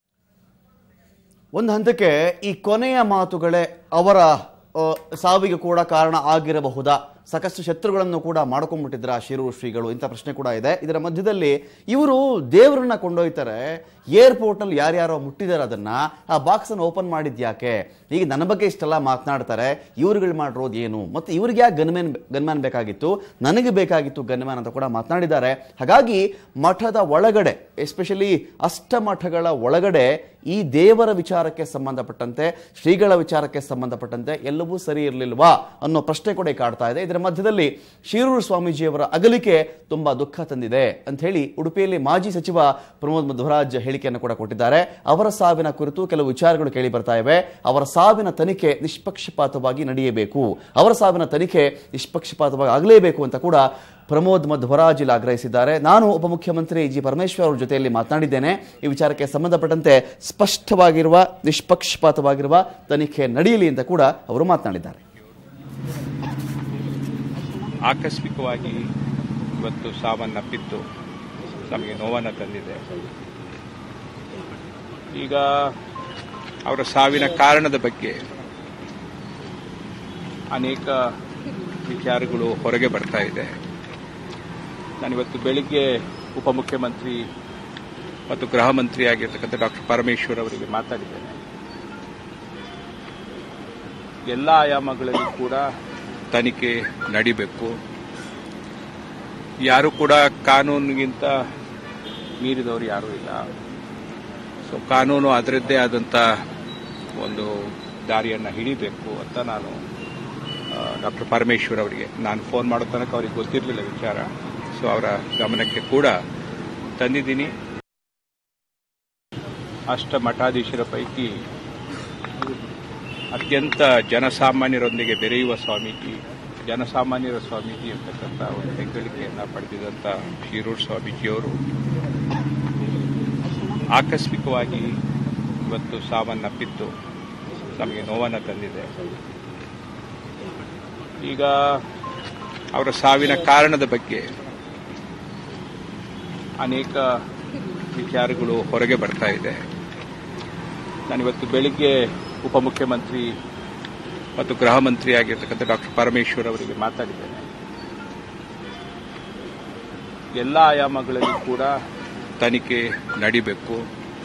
ಒಂದು ಹಂತಕ್ಕೆ ಈ ಕೊನೆಯ ಮಾತುಗಳೇ ಅವರ ಆ, ಸಾವಿಗೆ ಕೂಡ ಕಾರಣ ಆಗಿರಬಹುದಾ ಸಾಕಷ್ಟು ಶತ್ರುಗಳನ್ನು ಕೂಡ ಮಾಡ್ಕೊಂಡ್ಬಿಟ್ಟಿದ್ರ ಶಿರೂರು ಶ್ರೀಗಳು ಇಂಥ ಪ್ರಶ್ನೆ ಕೂಡ ಇದೆ ಇದರ ಮಧ್ಯದಲ್ಲಿ ಇವರು ದೇವರನ್ನ ಕೊಂಡೊಯ್ತಾರೆ ಏರ್ಪೋರ್ಟಲ್ಲಿ ಯಾರ್ಯಾರೋ ಮುಟ್ಟಿದ್ದಾರೆ ಅದನ್ನ ಆ ಬಾಕ್ಸ್ ಅನ್ನು ಓಪನ್ ಮಾಡಿದ್ ಯಾಕೆ ಈಗ ನನ್ನ ಬಗ್ಗೆ ಇಷ್ಟೆಲ್ಲ ಮಾತನಾಡ್ತಾರೆ ಇವ್ರುಗಳು ಮಾಡಿರೋದು ಏನು ಮತ್ತು ಇವ್ರಿಗೆ ಯಾಕೆ ಗನ್ಮ್ಯಾನ್ ಗನ್ಮ್ಯಾನ್ ಬೇಕಾಗಿತ್ತು ನನಗೆ ಬೇಕಾಗಿತ್ತು ಗನ್ಮ್ಯಾನ್ ಅಂತ ಕೂಡ ಮಾತನಾಡಿದ್ದಾರೆ ಹಾಗಾಗಿ ಮಠದ ಒಳಗಡೆ ಎಸ್ಪೆಷಲಿ ಅಷ್ಟಮಠಗಳ ಒಳಗಡೆ ಈ ದೇವರ ವಿಚಾರಕ್ಕೆ ಸಂಬಂಧಪಟ್ಟಂತೆ ಶ್ರೀಗಳ ವಿಚಾರಕ್ಕೆ ಸಂಬಂಧಪಟ್ಟಂತೆ ಎಲ್ಲವೂ ಸರಿ ಇರಲಿಲ್ವಾ ಅನ್ನೋ ಪ್ರಶ್ನೆ ಕೂಡ ಈಗ ಕಾಡ್ತಾ ಇದೆ ಇದರ ಮಧ್ಯದಲ್ಲಿ ಶಿರೂರು ಸ್ವಾಮೀಜಿಯವರ ಅಗಲಿಕೆ ತುಂಬಾ ದುಃಖ ತಂದಿದೆ ಅಂತ ಹೇಳಿ ಉಡುಪಿಯಲ್ಲಿ ಮಾಜಿ ಸಚಿವ ಪ್ರಮೋದ್ ಮಧ್ವರಾಜ್ ಹೇಳಿಕೆಯನ್ನು ಕೂಡ ಕೊಟ್ಟಿದ್ದಾರೆ ಅವರ ಸಾವಿನ ಕುರಿತು ಕೆಲವು ವಿಚಾರಗಳು ಕೇಳಿ ಬರ್ತಾ ಇವೆ ಅವರ ಸಾವಿನ ತನಿಖೆ ನಿಷ್ಪಕ್ಷಪಾತವಾಗಿ ನಡೆಯಬೇಕು ಅವರ ಸಾವಿನ ತನಿಖೆ ನಿಷ್ಪಕ್ಷಪಾತವಾಗಿ ಆಗಲೇಬೇಕು ಅಂತ ಕೂಡ ಪ್ರಮೋದ್ ಮಧ್ವರಾಜ್ ಇಲ್ಲಿ ಆಗ್ರಹಿಸಿದ್ದಾರೆ ನಾನು ಉಪಮುಖ್ಯಮಂತ್ರಿ ಜಿ ಪರಮೇಶ್ವರ್ ಅವರ ಜೊತೆಯಲ್ಲಿ ಮಾತನಾಡಿದ್ದೇನೆ ಈ ವಿಚಾರಕ್ಕೆ ಸಂಬಂಧಪಟ್ಟಂತೆ ಸ್ಪಷ್ಟವಾಗಿರುವ ನಿಷ್ಪಕ್ಷಪಾತವಾಗಿರುವ ತನಿಖೆ ನಡೆಯಲಿ ಅಂತ ಕೂಡ ಅವರು ಮಾತನಾಡಿದ್ದಾರೆ ಆಕಸ್ಮಿಕವಾಗಿ ಇವತ್ತು ಸಾವನ್ನಪ್ಪಿದ್ದು ನಮಗೆ ನೋವನ್ನು ತಂದಿದೆ ಈಗ ಅವರ ಸಾವಿನ ಕಾರಣದ ಬಗ್ಗೆ ಅನೇಕ ವಿಚಾರಗಳು ಹೊರಗೆ ಬರ್ತಾ ಇದೆ ನಾನಿವತ್ತು ಬೆಳಿಗ್ಗೆ ಉಪಮುಖ್ಯಮಂತ್ರಿ ಮತ್ತು ಗೃಹ ಮಂತ್ರಿ ಆಗಿರ್ತಕ್ಕಂಥ ಡಾಕ್ಟರ್ ಪರಮೇಶ್ವರ್ ಅವರಿಗೆ ಮಾತಾಡಿದ್ದೇನೆ ಎಲ್ಲ ಆಯಾಮಗಳಲ್ಲಿ ಕೂಡ ತನಿಖೆ ನಡಿಬೇಕು ಯಾರು ಕೂಡ ಕಾನೂನಿಗಿಂತ ಮೀರಿದವರು ಯಾರೂ ಇಲ್ಲ ಸೊ ಕಾನೂನು ಅದರದ್ದೇ ಆದಂಥ ಒಂದು ದಾರಿಯನ್ನು ಹಿಡಿಬೇಕು ಅಂತ ನಾನು ಡಾಕ್ಟರ್ ಪರಮೇಶ್ವರ್ ಅವರಿಗೆ ನಾನು ಫೋನ್ ಮಾಡೋ ತನಕ ಅವ್ರಿಗೆ ಗೊತ್ತಿರಲಿಲ್ಲ ವಿಚಾರ ಸೊ ಅವರ ಗಮನಕ್ಕೆ ಕೂಡ ತಂದಿದ್ದೀನಿ ಅಷ್ಟ ಮಠಾಧೀಶರ ಪೈಕಿ ಅತ್ಯಂತ ಜನಸಾಮಾನ್ಯರೊಂದಿಗೆ ಬೆರೆಯುವ ಸ್ವಾಮೀಜಿ ಜನಸಾಮಾನ್ಯರ ಸ್ವಾಮೀಜಿ ಅಂತಕ್ಕಂಥ ಒಂದು ಹೆಗ್ಗಳಿಕೆಯನ್ನು ಪಡೆದಿದ್ದಂಥ ಶಿರೂರ್ ಸ್ವಾಮೀಜಿಯವರು ಆಕಸ್ಮಿಕವಾಗಿ ಇವತ್ತು ಸಾವನ್ನಪ್ಪಿದ್ದು ನಮಗೆ ನೋವನ್ನು ತಂದಿದೆ ಈಗ ಅವರ ಸಾವಿನ ಕಾರಣದ ಬಗ್ಗೆ ಅನೇಕ ವಿಚಾರಗಳು ಹೊರಗೆ ಬರ್ತಾ ಇದೆ ನಾನಿವತ್ತು ಬೆಳಿಗ್ಗೆ ಉಪಮುಖ್ಯಮಂತ್ರಿ ಮತ್ತು ಗೃಹ ಮಂತ್ರಿ ಆಗಿರ್ತಕ್ಕಂಥ ಡಾಕ್ಟರ್ ಪರಮೇಶ್ವರ್ ಅವರಿಗೆ ಮಾತಾಡಿದ್ದೇನೆ ಎಲ್ಲ ಆಯಾಮಗಳಲ್ಲಿ ಕೂಡ ತನಿಖೆ ನಡಿಬೇಕು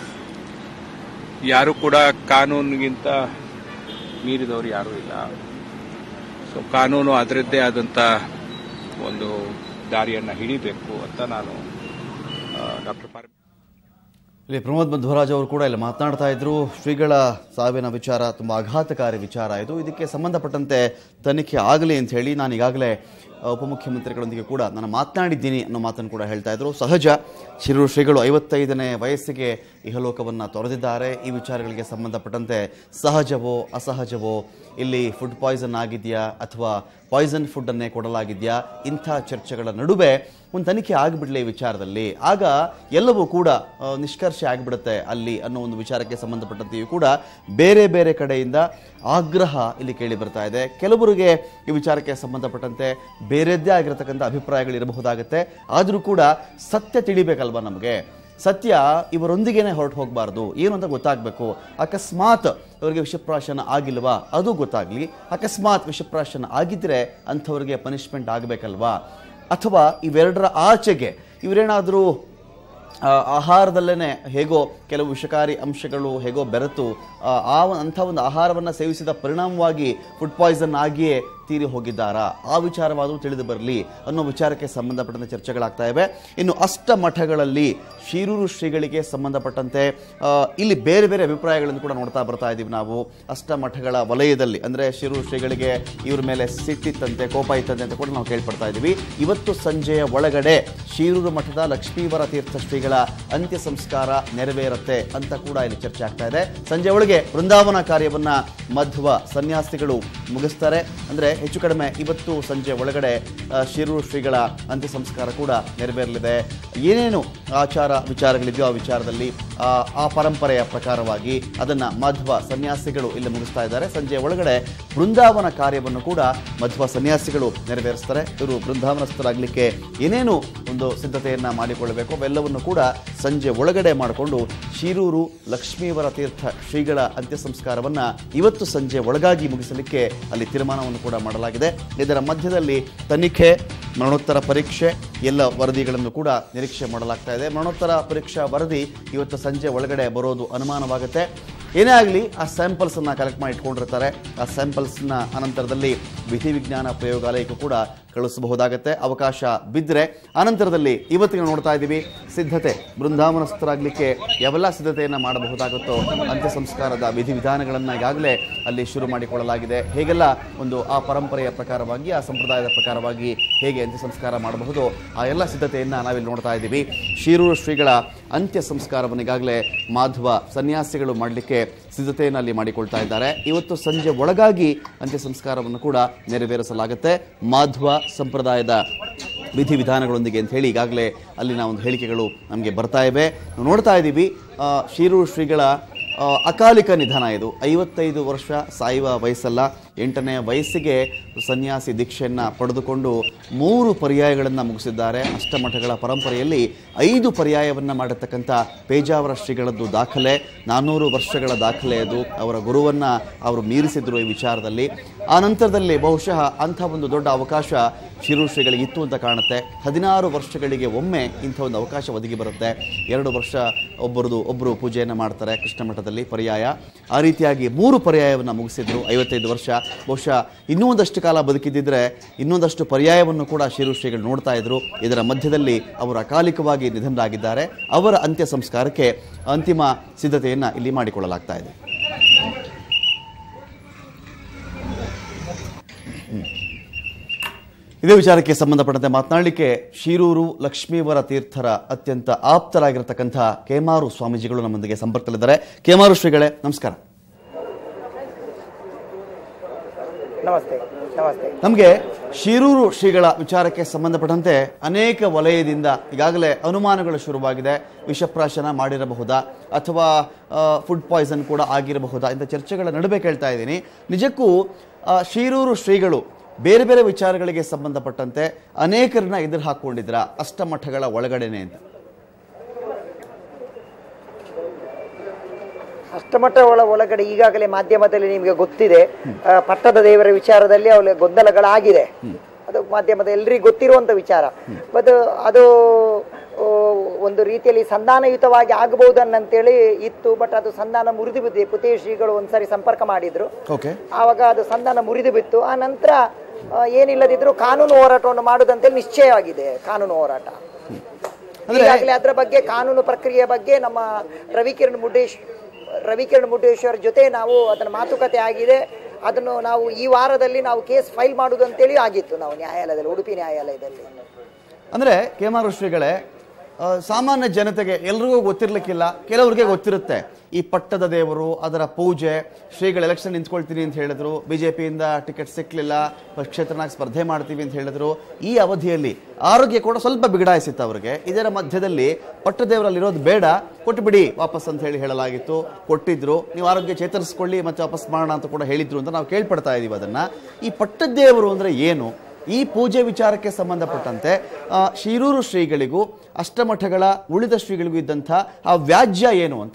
ಯಾರು ಕೂಡ ಕಾನೂನಿಗಿಂತ ಮೀರಿದವರು ಯಾರೂ ಇಲ್ಲ ಸೊ ಕಾನೂನು ಅದರದ್ದೇ ಆದಂಥ ಒಂದು ದಾರಿಯನ್ನು ಹಿಡಿಬೇಕು ಅಂತ ನಾನು ಡಾಕ್ಟರ್ ಪರಮೇಶ್ವರ್ ಇಲ್ಲಿ ಪ್ರಮೋದ್ ಮಧ್ವರಾಜ್ ಅವರು ಕೂಡ ಇಲ್ಲಿ ಮಾತನಾಡ್ತಾ ಇದ್ರು ಶ್ರೀಗಳ ಸಾವಿನ ವಿಚಾರ ತುಂಬ ಆಘಾತಕಾರಿ ವಿಚಾರ ಇದು ಇದಕ್ಕೆ ಸಂಬಂಧಪಟ್ಟಂತೆ ತನಿಖೆ ಆಗಲಿ ಅಂತ ಹೇಳಿ ನಾನು ಈಗಾಗಲೇ ಆ, ಉಪಮುಖ್ಯಮಂತ್ರಿಗಳೊಂದಿಗೆ ಕೂಡ ನಾನು ಮಾತನಾಡಿದ್ದೀನಿ ಅನ್ನೋ ಮಾತನ್ನು ಕೂಡ ಹೇಳ್ತಾ ಇದ್ರು ಸಹಜ ಶಿರೂರು ಶ್ರೀಗಳು ಐವತ್ತೈದನೇ ವಯಸ್ಸಿಗೆ ಇಹಲೋಕವನ್ನು ತೊರೆದಿದ್ದಾರೆ ಈ ವಿಚಾರಗಳಿಗೆ ಸಂಬಂಧಪಟ್ಟಂತೆ ಸಹಜವೋ ಅಸಹಜವೋ ಇಲ್ಲಿ ಫುಡ್ ಪಾಯ್ಸನ್ ಆಗಿದೆಯಾ ಅಥವಾ ಪಾಯ್ಸನ್ ಫುಡ್ಡನ್ನೇ ಕೊಡಲಾಗಿದೆಯಾ ಇಂಥ ಚರ್ಚೆಗಳ ನಡುವೆ ಒಂದು ತನಿಖೆ ಆಗಿಬಿಡಲಿ ಈ ವಿಚಾರದಲ್ಲಿ ಆಗ ಎಲ್ಲವೂ ಕೂಡ ಆ, ನಿಷ್ಕರ್ಷೆ ಆಗಿಬಿಡುತ್ತೆ ಅಲ್ಲಿ ಅನ್ನೋ ಒಂದು ವಿಚಾರಕ್ಕೆ ಸಂಬಂಧಪಟ್ಟಂತೆಯೂ ಕೂಡ ಬೇರೆ ಬೇರೆ ಕಡೆಯಿಂದ ಆಗ್ರಹ ಇಲ್ಲಿ ಕೇಳಿ ಬರ್ತಾ ಇದೆ ಕೆಲವರಿಗೆ ಈ ವಿಚಾರಕ್ಕೆ ಸಂಬಂಧಪಟ್ಟಂತೆ ಬೇರೆದ್ದೇ ಆಗಿರತಕ್ಕಂಥ ಅಭಿಪ್ರಾಯಗಳಿರಬಹುದಾಗುತ್ತೆ ಆದರೂ ಕೂಡ ಸತ್ಯ ತಿಳಿಬೇಕಲ್ವಾ ನಮಗೆ ಸತ್ಯ ಇವರೊಂದಿಗೇನೆ ಹೊರಟು ಹೋಗಬಾರ್ದು ಏನು ಅಂತ ಗೊತ್ತಾಗಬೇಕು ಅಕಸ್ಮಾತ್ ಇವರಿಗೆ ವಿಷಪ್ರಾಶನ ಆಗಿಲ್ವಾ ಅದು ಗೊತ್ತಾಗ್ಲಿ ಅಕಸ್ಮಾತ್ ವಿಷಪ್ರಾಶನ ಆಗಿದ್ರೆ ಅಂಥವ್ರಿಗೆ ಪನಿಷ್ಮೆಂಟ್ ಆಗಬೇಕಲ್ವಾ ಅಥವಾ ಇವೆರಡರ ಆಚೆಗೆ ಇವರೇನಾದರೂ ಆಹಾರದಲ್ಲೇ ಹೇಗೋ ಕೆಲವು ವಿಷಕಾರಿ ಅಂಶಗಳು ಹೇಗೋ ಬೆರೆತು ಆ, ಆ ಒಂದು- ಅಂಥ ಒಂದು ಆಹಾರವನ್ನು ಸೇವಿಸಿದ ಪರಿಣಾಮವಾಗಿ ಫುಡ್ ಪಾಯ್ಸನ್ ಆಗಿಯೇ ತೀರಿ ಹೋಗಿದ್ದಾರಾ ಆ ವಿಚಾರವಾದರೂ ತಿಳಿದು ಬರಲಿ ಅನ್ನೋ ವಿಚಾರಕ್ಕೆ ಸಂಬಂಧಪಟ್ಟಂತೆ ಚರ್ಚೆಗಳಾಗ್ತಾ ಇವೆ ಇನ್ನು ಅಷ್ಟ ಮಠಗಳಲ್ಲಿ ಶಿರೂರು ಶ್ರೀಗಳಿಗೆ ಸಂಬಂಧಪಟ್ಟಂತೆ ಆ, ಇಲ್ಲಿ ಬೇರೆ ಬೇರೆ ಅಭಿಪ್ರಾಯಗಳನ್ನು ಕೂಡ ನೋಡ್ತಾ ಬರ್ತಾ ಇದ್ದೀವಿ ನಾವು ಅಷ್ಟ ಮಠಗಳ ವಲಯದಲ್ಲಿ ಅಂದರೆ ಶಿರೂರು ಶ್ರೀಗಳಿಗೆ ಇವ್ರ ಮೇಲೆ ಸಿಟ್ಟಿತ್ತಂತೆ ಕೋಪ ಇತ್ತಂತೆ ಅಂತ ಕೂಡ ನಾವು ಕೇಳ್ಪಡ್ತಾ ಇದ್ದೀವಿ ಇವತ್ತು ಸಂಜೆಯ ಒಳಗಡೆ ಶಿರೂರು ಮಠದ ಲಕ್ಷ್ಮೀವರ ತೀರ್ಥ ಶ್ರೀಗಳ ಅಂತ್ಯ ಸಂಸ್ಕಾರ ನೆರವೇರುತ್ತೆ ಅಂತ ಕೂಡ ಇಲ್ಲಿ ಚರ್ಚೆ ಆಗ್ತಾ ಇದೆ ಸಂಜೆ ಒಳಗೆ ಬೃಂದಾವನ ಕಾರ್ಯವನ್ನ ಮಧ್ವ ಸನ್ಯಾಸಿಗಳು ಮುಗಿಸ್ತಾರೆ ಅಂದ್ರೆ ಹೆಚ್ಚು ಕಡಿಮೆ ಇವತ್ತು ಸಂಜೆ ಒಳಗಡೆ ಆ, ಶಿರೂರು ಶ್ರೀಗಳ ಅಂತ್ಯ ಸಂಸ್ಕಾರ ಕೂಡ ನೆರವೇರಲಿದೆ ಏನೇನು ಆಚಾರ ವಿಚಾರಗಳಿದೆಯೋ ಆ ವಿಚಾರದಲ್ಲಿ ಆ, ಆ ಪರಂಪರೆಯ ಪ್ರಕಾರವಾಗಿ ಅದನ್ನ ಮಧ್ವ ಸನ್ಯಾಸಿಗಳು ಇಲ್ಲಿ ಮುಗಿಸ್ತಾ ಇದ್ದಾರೆ ಸಂಜೆ ಒಳಗಡೆ ಬೃಂದಾವನ ಕಾರ್ಯವನ್ನು ಕೂಡ ಮಧ್ವ ಸನ್ಯಾಸಿಗಳು ನೆರವೇರಿಸ್ತಾರೆ ಇವರು ಬೃಂದಾವನಸ್ಥರಾಗಲಿಕ್ಕೆ ಏನೇನು ಒಂದು ಸಿದ್ಧತೆಯನ್ನ ಮಾಡಿಕೊಳ್ಳಬೇಕು ಅವೆಲ್ಲವನ್ನು ಕೂಡ ಸಂಜೆ ಒಳಗಡೆ ಮಾಡಿಕೊಂಡು ಶಿರೂರು ಲಕ್ಷ್ಮೀವರ ತೀರ್ಥ ಶ್ರೀಗಳ ಅಂತ್ಯ ಸಂಸ್ಕಾರವನ್ನ ಇವತ್ತು ಸಂಜೆ ಒಳಗಾಗಿ ಮುಗಿಸಲಿಕ್ಕೆ ಅಲ್ಲಿ ತೀರ್ಮಾನವನ್ನು ಕೂಡ ಮಾಡಲಾಗಿದೆ ಇದರ ಮಧ್ಯದಲ್ಲಿ ತನಿಖೆ ಮರಣೋತ್ತರ ಪರೀಕ್ಷೆ ಎಲ್ಲ ವರದಿಗಳನ್ನು ಕೂಡ ನಿರೀಕ್ಷೆ ಮಾಡಲಾಗ್ತಾ ಇದೆ ಮರಣೋತ್ತರ ಪರೀಕ್ಷಾ ವರದಿ ಇವತ್ತು ಸಂಜೆ ಒಳಗಡೆ ಬರೋದು ಅನುಮಾನವಾಗುತ್ತೆ ಏನೇ ಆಗಲಿ ಆ ಸ್ಯಾಂಪಲ್ಸನ್ನು ಕಲೆಕ್ಟ್ ಮಾಡಿ ಇಟ್ಕೊಂಡಿರ್ತಾರೆ ಆ ಸ್ಯಾಂಪಲ್ಸ್ನ ಅನಂತರದಲ್ಲಿ ವಿಧಿವಿಜ್ಞಾನ ಪ್ರಯೋಗಾಲಯಕ್ಕೂ ಕೂಡ ಕಳಿಸಬಹುದಾಗತ್ತೆ ಅವಕಾಶ ಬಿದ್ದರೆ ಅನಂತರದಲ್ಲಿ ಇವತ್ತಿಗೆ ನೋಡ್ತಾ ಇದ್ದೀವಿ ಸಿದ್ಧತೆ ಬೃಂದಾವನಸ್ಥರಾಗಲಿಕ್ಕೆ ಯಾವೆಲ್ಲ ಸಿದ್ಧತೆಯನ್ನು ಮಾಡಬಹುದಾಗುತ್ತೋ ಅಂತ್ಯ ಸಂಸ್ಕಾರದ ವಿಧಿವಿಧಾನಗಳನ್ನು ಈಗಾಗಲೇ ಅಲ್ಲಿ ಶುರು ಮಾಡಿಕೊಳ್ಳಲಾಗಿದೆ ಹೇಗೆಲ್ಲ ಒಂದು ಆ ಪರಂಪರೆಯ ಪ್ರಕಾರವಾಗಿ ಆ ಸಂಪ್ರದಾಯದ ಪ್ರಕಾರವಾಗಿ ಹೇಗೆ ಅಂತ್ಯ ಸಂಸ್ಕಾರ ಮಾಡಬಹುದು ಆ ಎಲ್ಲ ಸಿದ್ಧತೆಯನ್ನು ನಾವಿಲ್ಲಿ ನೋಡ್ತಾ ಇದ್ದೀವಿ ಶಿರೂರು ಶ್ರೀಗಳ ಅಂತ್ಯ ಸಂಸ್ಕಾರವನ್ನು ಈಗಾಗಲೇ ಮಾಧ್ವ ಸನ್ಯಾಸಿಗಳು ಮಾಡಲಿಕ್ಕೆ ಸಿದ್ಧತೆಯನ್ನು ಅಲ್ಲಿ ಮಾಡಿಕೊಳ್ತಾ ಇದ್ದಾರೆ ಇವತ್ತು ಸಂಜೆ ಒಳಗಾಗಿ ಅಂತ್ಯ ಸಂಸ್ಕಾರವನ್ನು ಕೂಡ ನೆರವೇರಿಸಲಾಗುತ್ತೆ ಮಾಧ್ವ ಸಂಪ್ರದಾಯದ ವಿಧಿವಿಧಾನಗಳೊಂದಿಗೆ ಅಂತ ಹೇಳಿ ಈಗಾಗಲೇ ಅಲ್ಲಿನ ಒಂದು ಹೇಳಿಕೆಗಳು ನಮಗೆ ಬರ್ತಾ ಇವೆ ನಾವು ನೋಡ್ತಾ ಇದ್ದೀವಿ ಆ, ಶಿರೂರು ಶ್ರೀಗಳ ಆ, ಅಕಾಲಿಕ ನಿಧನ ಇದು ಐವತ್ತೈದು ವರ್ಷ ಸಾಯುವ ವಯಸ್ಸಲ್ಲ ಎಂಟನೇ ವಯಸ್ಸಿಗೆ ಸನ್ಯಾಸಿ ದೀಕ್ಷೆಯನ್ನು ಪಡೆದುಕೊಂಡು ಮೂರು ಪರ್ಯಾಯಗಳನ್ನು ಮುಗಿಸಿದ್ದಾರೆ ಅಷ್ಟಮಠಗಳ ಪರಂಪರೆಯಲ್ಲಿ ಐದು ಪರ್ಯಾಯವನ್ನು ಮಾಡಿರ್ತಕ್ಕಂಥ ಪೇಜಾವರ ಶ್ರೀಗಳದ್ದು ದಾಖಲೆ ನಾನ್ನೂರು ವರ್ಷಗಳ ದಾಖಲೆ ಅದು ಅವರ ಗುರುವನ್ನು ಅವರು ಮೀರಿಸಿದ್ರು ಈ ವಿಚಾರದಲ್ಲಿ ಆ ನಂತರದಲ್ಲಿ ಬಹುಶಃ ಅಂಥ ಒಂದು ದೊಡ್ಡ ಅವಕಾಶ ಶಿರು ಶ್ರೀಗಳಿಗೆ ಇತ್ತು ಅಂತ ಕಾಣುತ್ತೆ ಹದಿನಾರು ವರ್ಷಗಳಿಗೆ ಒಮ್ಮೆ ಇಂಥ ಒಂದು ಅವಕಾಶ ಒದಗಿ ಬರುತ್ತೆ ಎರಡು ವರ್ಷ ಒಬ್ಬರದು ಒಬ್ಬರು ಪೂಜೆಯನ್ನು ಮಾಡ್ತಾರೆ ಕೃಷ್ಣ ಮಠದಲ್ಲಿ ಪರ್ಯಾಯ ಆ ರೀತಿಯಾಗಿ ಮೂರು ಪರ್ಯಾಯವನ್ನು ಮುಗಿಸಿದ್ರು ಐವತ್ತೈದು ವರ್ಷ ಬಹುಶಃ ಇನ್ನೂ ಒಂದಷ್ಟು ಕಾಲ ಬದುಕಿದ್ದಿದ್ರೆ ಇನ್ನೊಂದಷ್ಟು ಪರ್ಯಾಯವನ್ನು ಕೂಡ ಶಿರು ಶ್ರೀಗಳು ನೋಡ್ತಾ ಇದ್ರು ಇದರ ಮಧ್ಯದಲ್ಲಿ ಅವರು ಅಕಾಲಿಕವಾಗಿ ನಿಧನರಾಗಿದ್ದಾರೆ ಅವರ ಅಂತ್ಯ ಸಂಸ್ಕಾರಕ್ಕೆ ಅಂತಿಮ ಸಿದ್ಧತೆಯನ್ನು ಇಲ್ಲಿ ಮಾಡಿಕೊಳ್ಳಲಾಗ್ತಾ ಇದೆ ಇದೇ ವಿಚಾರಕ್ಕೆ ಸಂಬಂಧಪಟ್ಟಂತೆ ಮಾತನಾಡಲಿಕ್ಕೆ ಶಿರೂರು ಲಕ್ಷ್ಮೀವರ ತೀರ್ಥರ ಅತ್ಯಂತ ಆಪ್ತರಾಗಿರತಕ್ಕಂಥ ಕೇಮಾರು ಸ್ವಾಮೀಜಿಗಳು ನಮ್ಮೊಂದಿಗೆ ಸಂಪರ್ಕದಲ್ಲಿದ್ದಾರೆ ಕೇಮಾರು ಶ್ರೀಗಳೇ ನಮಸ್ಕಾರ ನಮಸ್ತೆ ನಮಸ್ತೆ ನಮಗೆ ಶಿರೂರು ಶ್ರೀಗಳ ವಿಚಾರಕ್ಕೆ ಸಂಬಂಧಪಟ್ಟಂತೆ ಅನೇಕ ವಲಯದಿಂದ ಈಗಾಗಲೇ ಅನುಮಾನಗಳು ಶುರುವಾಗಿದೆ ವಿಷಪ್ರಾಶನ ಮಾಡಿರಬಹುದಾ ಅಥವಾ ಫುಡ್ ಪಾಯ್ಸನ್ ಕೂಡ ಆಗಿರಬಹುದಾ ಇಂಥ ಚರ್ಚೆಗಳ ನಡುವೆ ಕೇಳ್ತಾ ಇದ್ದೀನಿ ನಿಜಕ್ಕೂ ಆ, ಶಿರೂರು ಶ್ರೀಗಳು ಬೇರೆ ಬೇರೆ ವಿಚಾರಗಳಿಗೆ ಸಂಬಂಧಪಟ್ಟಂತೆ ಅನೇಕರನ್ನ ಎದುರು ಹಾಕೊಂಡಿದ್ರ ಅಷ್ಟಮಠಗಳ ಒಳಗಡೆನೆ ಅಂತ ಅಷ್ಟಮಠ ಒಳ ಒಳಗಡೆ ಈಗಾಗಲೇ ಮಾಧ್ಯಮದಲ್ಲಿ ನಿಮಗೆ ಗೊತ್ತಿದೆ ಆ, ಪಟ್ಟದ ದೇವರ ವಿಚಾರದಲ್ಲಿ ಅವಳ ಗೊಂದಲಗಳಾಗಿದೆ ಅದು ಮಾಧ್ಯಮದ ಎಲ್ರಿಗೂ ಗೊತ್ತಿರುವಂತ ವಿಚಾರ ಬಟ್ ಅದು ಆ, ಒಂದು ರೀತಿಯಲ್ಲಿ ಸಂಧಾನಯುತವಾಗಿ ಆಗಬಹುದನ್ನಂತೇಳಿ ಇತ್ತು ಬಟ್ ಅದು ಸಂಧಾನ ಮುರಿದು ಬಿದ್ದಿದೆ ಪುತೇ ಶ್ರೀಗಳು ಒಂದ್ಸರಿ ಸಂಪರ್ಕ ಮಾಡಿದ್ರು ಓಕೆ ಆವಾಗ ಅದು ಸಂಧಾನ ಮುರಿದು ಬಿತ್ತು ಆ ನಂತರ ಆ, ಏನಿಲ್ಲದಿದ್ರು ಕಾನೂನು ಹೋರಾಟವನ್ನು ಮಾಡುದಂತೇಳಿ ನಿಶ್ಚಯವಾಗಿದೆ ಕಾನೂನು ಹೋರಾಟ ಅಂದ್ರೆ- ಈಗಾಗಲೇ ಅದರ ಬಗ್ಗೆ ಕಾನೂನು ಪ್ರಕ್ರಿಯೆ ಬಗ್ಗೆ ನಮ್ಮ ರವಿಕಿರಣ್ ಮುಡೇಶ್ ರವಿಕಿರಣ್ ಮುಡೇಶ್ವರ್ ಜೊತೆ ನಾವು ಅದನ್ನ ಮಾತುಕತೆ ಆಗಿದೆ ಅದನ್ನು ನಾವು ಈ ವಾರದಲ್ಲಿ ನಾವು ಕೇಸ್ ಫೈಲ್ ಮಾಡುದು ಅಂತೇಳಿ ಆಗಿತ್ತು ನಾವು ನ್ಯಾಯಾಲಯದಲ್ಲಿ ಉಡುಪಿ ನ್ಯಾಯಾಲಯದಲ್ಲಿ ಅಂದ್ರೆ ಕೇಮಾರ ಶ್ರೀಗಳೇ ಆ, ಸಾಮಾನ್ಯ ಜನತೆಗೆ ಎಲ್ರಿಗೂ ಗೊತ್ತಿರ್ಲಿಕ್ಕಿಲ್ಲ ಕೆಲವರಿಗೆ ಗೊತ್ತಿರುತ್ತೆ ಈ ಪಟ್ಟದ ದೇವರು ಅದರ ಪೂಜೆ ಶ್ರೀಗಳು ಎಲೆಕ್ಷನ್ ನಿಂತ್ಕೊಳ್ತೀನಿ ಅಂತ ಹೇಳಿದ್ರು ಬಿಜೆಪಿಯಿಂದ ಟಿಕೆಟ್ ಸಿಕ್ಲಿಲ್ಲ ಕ್ಷೇತ್ರನಾಗಿ ಸ್ಪರ್ಧೆ ಮಾಡ್ತೀವಿ ಅಂತ ಹೇಳಿದ್ರು ಈ ಅವಧಿಯಲ್ಲಿ ಆರೋಗ್ಯ ಕೂಡ ಸ್ವಲ್ಪ ಬಿಗಡಾಯಿಸಿತ್ತು ಅವರಿಗೆ ಇದರ ಮಧ್ಯದಲ್ಲಿ ಪಟ್ಟದೇವರಲ್ಲಿ ಇರೋದು ಬೇಡ ಕೊಟ್ಬಿಡಿ ವಾಪಸ್ ಅಂತ ಹೇಳಿ ಹೇಳಲಾಗಿತ್ತು ಕೊಟ್ಟಿದ್ರು ನೀವು ಆರೋಗ್ಯ ಚೇತರಿಸ್ಕೊಳ್ಳಿ ಮತ್ತೆ ವಾಪಸ್ ಮಾಡೋಣ ಅಂತ ಕೂಡ ಹೇಳಿದ್ರು ಅಂತ ನಾವು ಕೇಳ್ಪಡ್ತಾ ಇದೀವಿ ಅದನ್ನ ಈ ಪಟ್ಟದೇವರು ಅಂದ್ರೆ ಏನು ಈ ಪೂಜೆ ವಿಚಾರಕ್ಕೆ ಸಂಬಂಧಪಟ್ಟಂತೆ ಆ, ಶಿರೂರು ಶ್ರೀಗಳಿಗೂ ಅಷ್ಟಮಠಗಳ ಉಳಿದ ಶ್ರೀಗಳಿಗೂ ಇದ್ದಂಥ ಆ ವ್ಯಾಜ್ಯ ಏನು ಅಂತ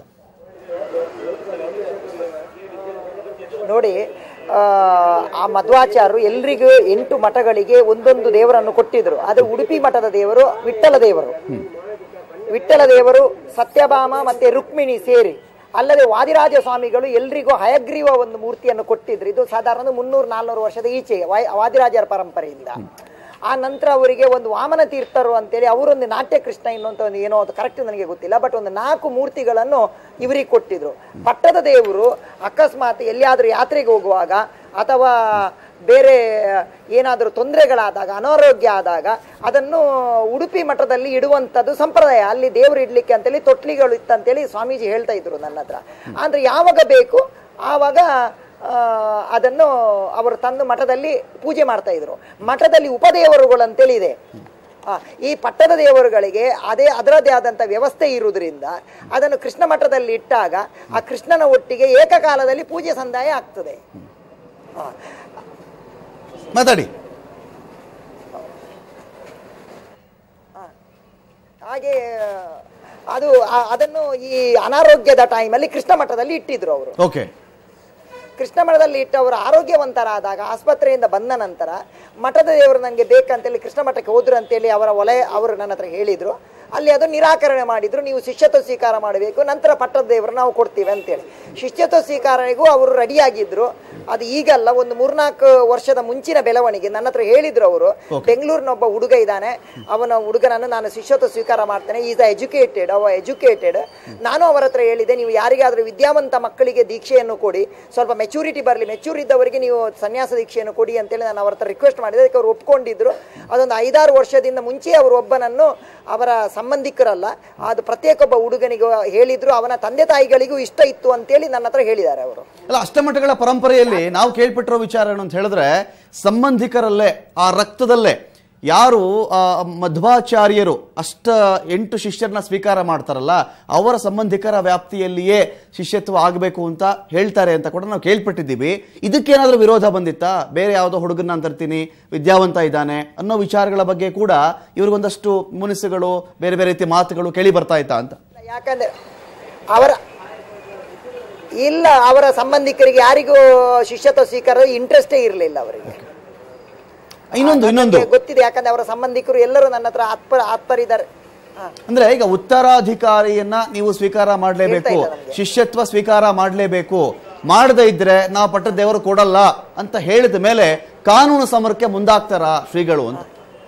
ನೋಡಿ ಆ, ಆ ಮಧ್ವಾಚಾರ್ಯರು ಎಲ್ರಿಗೂ ಎಂಟು ಮಠಗಳಿಗೆ ಒಂದೊಂದು ದೇವರನ್ನು ಕೊಟ್ಟಿದ್ರು ಅದು ಉಡುಪಿ ಮಠದ ದೇವರು ವಿಠ್ಠಲ ದೇವರು ವಿಠ್ಠಲ ದೇವರು ಸತ್ಯಭಾಮ ಮತ್ತೆ ರುಕ್ಮಿಣಿ ಸೇರಿ ಅಲ್ಲದೆ ವಾದಿರಾಜ ಸ್ವಾಮಿಗಳು ಎಲ್ರಿಗೂ ಹಯಗ್ರೀವ ಒಂದು ಮೂರ್ತಿಯನ್ನು ಕೊಟ್ಟಿದ್ರು ಇದು ಸಾಧಾರಣ ಮುನ್ನೂರು ನಾಲ್ನೂರು ವರ್ಷದ ಈಚೆಗೆ ವಾಯ್- ವಾದಿರಾಜರ ಪರಂಪರೆಯಿಂದ ಆ ನಂತರ ಅವರಿಗೆ ಒಂದು ವಾಮನ ತೀರ್ಥರು ಅಂತೇಳಿ ಅವರೊಂದು ನಾಟ್ಯ ಕೃಷ್ಣ ಇನ್ನೊಂದು ಒಂದು ಏನೋ ಅದು ಕರೆಕ್ಟ್ ನನಗೆ ಗೊತ್ತಿಲ್ಲ ಬಟ್ ಒಂದು ನಾಲ್ಕು ಮೂರ್ತಿಗಳನ್ನು ಇವರಿಗೆ ಕೊಟ್ಟಿದ್ರು ಪಟ್ಟದ ದೇವರು ಅಕಸ್ಮಾತ್ ಎಲ್ಲಿಯಾದ್ರೂ ಯಾತ್ರೆಗೆ ಹೋಗುವಾಗ ಅಥವಾ ಬೇರೆ ಏನಾದರೂ ತೊಂದರೆಗಳಾದಾಗ ಅನಾರೋಗ್ಯ ಆದಾಗ ಅದನ್ನು ಉಡುಪಿ ಮಠದಲ್ಲಿ ಇಡುವಂಥದ್ದು ಸಂಪ್ರದಾಯ ಅಲ್ಲಿ ದೇವರು ಇಡ್ಲಿಕ್ಕೆ ಅಂತೇಳಿ ತೊಟ್ಲಿಗಳು ಇತ್ತಂತೇಳಿ ಸ್ವಾಮೀಜಿ ಹೇಳ್ತಾ ಇದ್ರು ನನ್ನ ಹತ್ರ ಅಂದ್ರೆ ಯಾವಾಗ ಬೇಕು ಆವಾಗ ಆ, ಅದನ್ನು ಅವರು ತಂದು ಮಠದಲ್ಲಿ ಪೂಜೆ ಮಾಡ್ತಾ ಇದ್ರು ಮಠದಲ್ಲಿ ಉಪದೇವರುಗಳು ಅಂತೇಳಿ ಇದೆ ಆ, ಈ ಪಟ್ಟದ ದೇವರುಗಳಿಗೆ ಅದೇ ಅದರದ್ದೇ ಆದಂಥ ವ್ಯವಸ್ಥೆ ಇರುವುದರಿಂದ ಅದನ್ನು ಕೃಷ್ಣ ಮಠದಲ್ಲಿ ಇಟ್ಟಾಗ ಆ ಕೃಷ್ಣನ ಒಟ್ಟಿಗೆ ಏಕಕಾಲದಲ್ಲಿ ಪೂಜೆ ಸಂದಾಯ ಆಗ್ತದೆ ಆ, ಮಾತಾಡಿ ಹಾಗೆ ಅದು ಆ- ಅದನ್ನು ಈ ಅನಾರೋಗ್ಯದ ಟೈಮಲ್ಲಿ ಕೃಷ್ಣ ಮಠದಲ್ಲಿ ಇಟ್ಟಿದ್ರು ಅವರು ಓಕೆ ಕೃಷ್ಣ ಮಠದಲ್ಲಿ ಇಟ್ಟು ಅವರು ಆರೋಗ್ಯವಂತರಾದಾಗ ಆಸ್ಪತ್ರೆಯಿಂದ ಬಂದ ನಂತರ ಮಠದ ದೇವರು ನನಗೆ ಬೇಕಂತೇಳಿ ಕೃಷ್ಣ ಮಠಕ್ಕೆ ಹೋದ್ರು ಅಂತೇಳಿ ಅವರ ಒಲೆ ಅವರು ನನ್ನ ಹತ್ರ ಹೇಳಿದ್ರು ಅಲ್ಲಿ ಅದು ನಿರಾಕರಣೆ ಮಾಡಿದ್ರು ನೀವು ಶಿಷ್ಯತ್ವ ಸ್ವೀಕಾರ ಮಾಡಬೇಕು ನಂತರ ಪಟ್ಟದ ದೇವರು ನಾವು ಕೊಡ್ತೀವಿ ಅಂತೇಳಿ ಶಿಷ್ಯತ್ವ ಸ್ವೀಕಾರಣಿಗೂ ಅವರು ರೆಡಿಯಾಗಿದ್ರು ಅದು ಈಗಲ್ಲ ಒಂದು ಮೂರ್ನಾಲ್ಕು ವರ್ಷದ ಮುಂಚಿನ ಬೆಳವಣಿಗೆ ನನ್ನ ಹತ್ರ ಹೇಳಿದ್ರು ಅವರು ಬೆಂಗಳೂರಿನ ಒಬ್ಬ ಹುಡುಗ ಇದ್ದಾನೆ ಅವನ ಹುಡುಗನನ್ನು ನಾನು ಶಿಷ್ಯತ್ವ ಸ್ವೀಕಾರ ಮಾಡ್ತೇನೆ ಈಸ್ ಎಜುಕೇಟೆಡ್ ಅವ ಎಜುಕೇಟೆಡ್ ನಾನು ಅವರ ಹತ್ರ ಹೇಳಿದೆ ನೀವು ಯಾರಿಗಾದ್ರೂ ವಿದ್ಯಾವಂತ ಮಕ್ಕಳಿಗೆ ದೀಕ್ಷೆಯನ್ನು ಕೊಡಿ ಸ್ವಲ್ಪ ಮೆಚೂರಿಟಿ ಬರಲಿ ಮೆಚೂರ್ ಇದ್ದವರಿಗೆ ನೀವು ಸನ್ಯಾಸ ದೀಕ್ಷೆಯನ್ನು ಕೊಡಿ ಅಂತೇಳಿ ನಾನು ಅವರ ಹತ್ರ ರಿಕ್ವೆಸ್ಟ್ ಮಾಡಿದೆ ಅದಕ್ಕೆ ಅವರು ಒಪ್ಕೊಂಡಿದ್ರು ಅದೊಂದು ಐದಾರು ವರ್ಷದಿಂದ ಮುಂಚೆ ಅವರು ಒಬ್ಬನನ್ನು ಅವರ ಸಂಬಂಧಿಕರಲ್ಲ ಅದು ಪ್ರತ್ಯೇಕ ಒಬ್ಬ ಹುಡುಗನಿಗೆ ಹೇಳಿದ್ರು ಅವನ ತಂದೆ ತಾಯಿಗಳಿಗೂ ಇಷ್ಟ ಇತ್ತು ಅಂತೇಳಿ ನನ್ನ ಹತ್ರ ಹೇಳಿದ್ದಾರೆ ಅವರು ಅಲ್ಲ ಅಷ್ಟಮಠಗಳ ಪರಂಪರೆಯಲ್ಲಿ ನಾವು ಕೇಳ್ಪಟ್ಟಿರೋ ವಿಚಾರ ಏನು ಅಂತ ಹೇಳಿದ್ರೆ ಸಂಬಂಧಿಕರಲ್ಲೇ ಆ ರಕ್ತದಲ್ಲೇ ಯಾರು ಆ, ಮಧ್ವಾಚಾರ್ಯರು ಅಷ್ಟ ಎಂಟು ಶಿಷ್ಯರನ್ನ ಸ್ವೀಕಾರ ಮಾಡ್ತಾರಲ್ಲ ಅವರ ಸಂಬಂಧಿಕರ ವ್ಯಾಪ್ತಿಯಲ್ಲಿಯೇ ಶಿಷ್ಯತ್ವ ಆಗಬೇಕು ಅಂತ ಹೇಳ್ತಾರೆ ಅಂತ ಕೂಡ ನಾವು ಕೇಳ್ಪಟ್ಟಿದ್ದೀವಿ ಇದಕ್ಕೇನಾದ್ರೂ ವಿರೋಧ ಬಂದಿತ್ತಾ ಬೇರೆ ಯಾವುದೋ ಹುಡುಗನ್ನ ತರ್ತೀನಿ ವಿದ್ಯಾವಂತ ಇದ್ದಾನೆ ಅನ್ನೋ ವಿಚಾರಗಳ ಬಗ್ಗೆ ಕೂಡ ಇವ್ರಿಗೊಂದಷ್ಟು ಮುನಿಸುಗಳು ಬೇರೆ ಬೇರೆ ರೀತಿ ಮಾತುಗಳು ಕೇಳಿ ಬರ್ತಾ ಇತ್ತಾ ಅಂತ ಯಾಕಂದ್ರೆ ಅವರ ಇಲ್ಲ ಅವರ ಸಂಬಂಧಿಕರಿಗೆ ಯಾರಿಗೂ ಶಿಷ್ಯತ್ವ ಸ್ವೀಕಾರ ಇಂಟ್ರೆಸ್ಟೇ ಇರಲಿಲ್ಲ ಅವರಿಗೆ ಇನ್ನೊಂದು ಇನ್ನೊಂದು ನನಗೆ ಗೊತ್ತಿದೆ ಯಾಕಂದ್ರೆ ಅವರ ಸಂಬಂಧಿಕರು ಎಲ್ಲರೂ ನನ್ನ ಹತ್ರ ಆತ್ಮ ಆತ್ಮರಿದ್ದಾರೆ ಹಾ. ಅಂದ್ರೆ ಈಗ ಉತ್ತರಾಧಿಕಾರಿಯನ್ನ ನೀವು ಸ್ವೀಕಾರ ಮಾಡಲೇಬೇಕು ಹೇಳ್ತಾ ಇಲ್ಲ ನಮ್ಗೆ. ಶಿಷ್ಯತ್ವ ಸ್ವೀಕಾರ ಮಾಡಲೇಬೇಕು ಮಾಡದೇ ಇದ್ರೆ ನಾವು ಪಟ್ಟ ದೇವರು ಕೊಡಲ್ಲ ಅಂತ ಹೇಳಿದ ಮೇಲೆ ಕಾನೂನು ಸಮರಕ್ಕೆ ಮುಂದಾಗ್ತಾರ ಶ್ರೀಗಳು ಅಂತ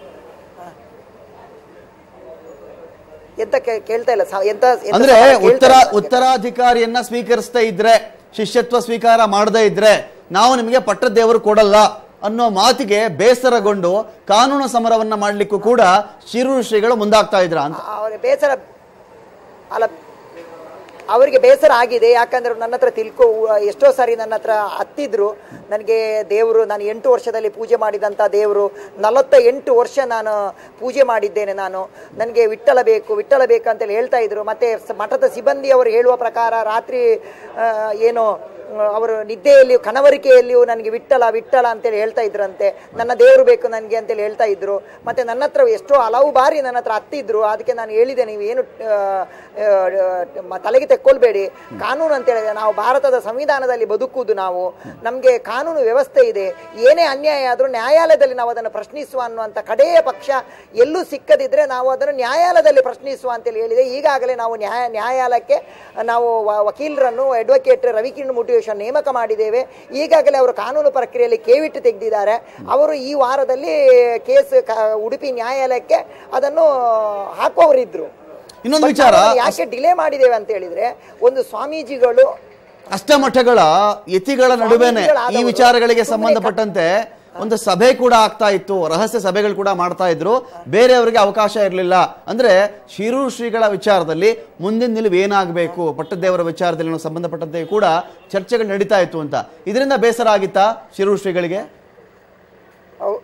ಎಂತ ಕೇ- ಕೇಳ್ತಾ ಇಲ್ಲ ಸ- ಎಂತ ಎಂತ ಅಂದ್ರೆ ಸವಾಲು ಕೇಳ್ತಾ ಉತ್ತರ ಇಲ್ಲ ನನಗೆ. ಉತ್ತರಾಧಿಕಾರಿಯನ್ನ ಸ್ವೀಕರಿಸ್ತಾ ಇದ್ರೆ ಶಿಷ್ಯತ್ವ ಸ್ವೀಕಾರ ಮಾಡದೇ ಇದ್ರೆ ನಾವು ನಿಮಗೆ ಪಟ್ಟದ ದೇವರು ಕೊಡಲ್ಲ ಅನ್ನೋ ಮಾತಿಗೆ ಬೇಸರಗೊಂಡು ಕಾನೂನು ಸಮರವನ್ನ ಮಾಡ್ಲಿಕ್ಕೂ ಕೂಡ ಶಿರೂರು ಶ್ರೀಗಳು ಮುಂದಾಗ್ತಾ ಇದ್ರ ಅಂತ ಅವರ ಬೇಸರ ಅಲ್ಲ ಅವರಿಗೆ ಬೇಸರ ಆಗಿದೆ ಯಾಕಂದ್ರೆ ನನ್ನ ಹತ್ರ ತಿಳ್ಕೊ ಎಷ್ಟೋ ಸಾರಿ ನನ್ನ ಹತ್ರ ಹತ್ತಿದ್ರು ನನಗೆ ದೇವರು ನಾನು ಎಂಟು ವರ್ಷದಲ್ಲಿ ಪೂಜೆ ಮಾಡಿದಂಥ ದೇವರು ನಲವತ್ತ ಎಂಟು ವರ್ಷ ನಾನು ಪೂಜೆ ಮಾಡಿದ್ದೇನೆ ನಾನು ನನಗೆ ವಿಠ್ಠಲ ಬೇಕು ವಿಠ್ಠಲ ಬೇಕು ಅಂತೇಳಿ ಹೇಳ್ತಾ ಇದ್ರು ಮತ್ತೆ ಸ- ಮಠದ ಸಿಬ್ಬಂದಿ ಅವರು ಹೇಳುವ ಪ್ರಕಾರ ರಾತ್ರಿ ಆ, ಏನು ಆ, ಅವರು ನಿದ್ದೆಯಲ್ಲಿಯೂ ಕನವರಿಕೆಯಲ್ಲಿಯೂ ನನಗೆ ವಿಠ್ಠಲ ವಿಠ್ಠಲ ಅಂತೇಳಿ ಹೇಳ್ತಾ ಇದ್ರಂತೆ ನನ್ನ ದೇವರು ಬೇಕು ನನಗೆ ಅಂತೇಳಿ ಹೇಳ್ತಾ ಇದ್ರು ಮತ್ತೆ ನನ್ನ ಹತ್ರ ಎಷ್ಟೋ ಹಲವು ಬಾರಿ ನನ್ನ ಹತ್ರ ಹತ್ತಿದ್ರು ಅದಕ್ಕೆ ನಾನು ಹೇಳಿದೆ ನೀವು ಏನು ಆ, ಆ, ಮ- ತಲೆಗೆ ತೆಕ್ಕೊಳ್ಬೇಡಿ ಕಾನೂನು ಅಂತ ಹೇಳಿದ್ರೆ ನಾವು ಭಾರತದ ಸಂವಿಧಾನದಲ್ಲಿ ಬದುಕುವುದು ನಾವು ನಮಗೆ ಕಾನೂನು ವ್ಯವಸ್ಥೆ ಇದೆ ಏನೇ ಅನ್ಯಾಯ ಆದರೂ ನ್ಯಾಯಾಲಯದಲ್ಲಿ ನಾವು ಅದನ್ನು ಪ್ರಶ್ನಿಸುವ ಅನ್ನುವಂಥ ಕಡೆಯ ಪಕ್ಷ ಎಲ್ಲೂ ಸಿಕ್ಕದಿದ್ರೆ ನಾವು ಅದನ್ನು ನ್ಯಾಯಾಲಯದಲ್ಲಿ ಪ್ರಶ್ನಿಸುವ ಅಂತೇಳಿ ಹೇಳಿದೆ ಈಗಾಗಲೇ ನಾವು ನ್ಯಾಯ ನ್ಯಾಯಾಲಯಕ್ಕೆ ನಾವು ವ- ವಕೀಲರನ್ನು ಅಡ್ವೊಕೇಟ್ ರವಿಕಿರಣ್ ಮುಟೇಶ್ವರ್ ಎವ್ಯಾಲ್ಯೂಯೇಷನ್ ನೇಮಕ ಮಾಡಿದ್ದೇವೆ ಈಗಾಗಲೇ ಅವರು ಕಾನೂನು ಪ್ರಕ್ರಿಯೆಯಲ್ಲಿ ಕೇವಿಟ್ಟು ತೆಗೆದಿದ್ದಾರೆ ಅವರು ಈ ವಾರದಲ್ಲಿ ಕೇಸ್ ಕ- ಉಡುಪಿ ನ್ಯಾಯಾಲಯಕ್ಕೆ ಅದನ್ನು ಹಾಕುವವರಿದ್ರು ಇನ್ನೊಂದು But ವಿಚಾರ ನಾವು ಯಾಕೆ ಡಿಲೇ ಮಾಡಿದ್ದೇವೆ ಅಂತ ಹೇಳಿದ್ರೆ ಒಂದು ಸ್ವಾಮೀಜಿಗಳು ಅಷ್ಟಮಠಗಳ ಯತಿಗಳ ನಡುವೆನೆ ಈ ಸ್ವಾಮೀಜಿಗಳಾದವರು ವಿಚಾರಗಳಿಗೆ ಸುಮ್ಮನೆ ಸಂಬಂಧಪಟ್ಟಂತೆ ಒಂದು ಸಭೆ ಕೂಡ ಆಗ್ತಾ ಇತ್ತು ರಹಸ್ಯ ಸಭೆಗಳು ಕೂಡ ಮಾಡ್ತಾ ಇದ್ರು ಬೇರೆಯವರಿಗೆ ಅವಕಾಶ ಇರಲಿಲ್ಲ ಅಂದ್ರೆ ಶಿರೂರು ಶ್ರೀಗಳ ವಿಚಾರದಲ್ಲಿ ಮುಂದಿನ ನಿಲುವು ಏನಾಗಬೇಕು ಪಟ್ಟದೇವರ ವಿಚಾರದಲ್ಲಿ ಏನೋ ಸಂಬಂಧಪಟ್ಟಂತೆ ಕೂಡ ಚರ್ಚೆಗಳು ನಡೀತಾ ಇತ್ತು ಅಂತ ಇದರಿಂದ ಬೇಸರ ಆಗಿತ್ತಾ ಶಿರೂರು ಶ್ರೀಗಳಿಗೆ ಅವ್-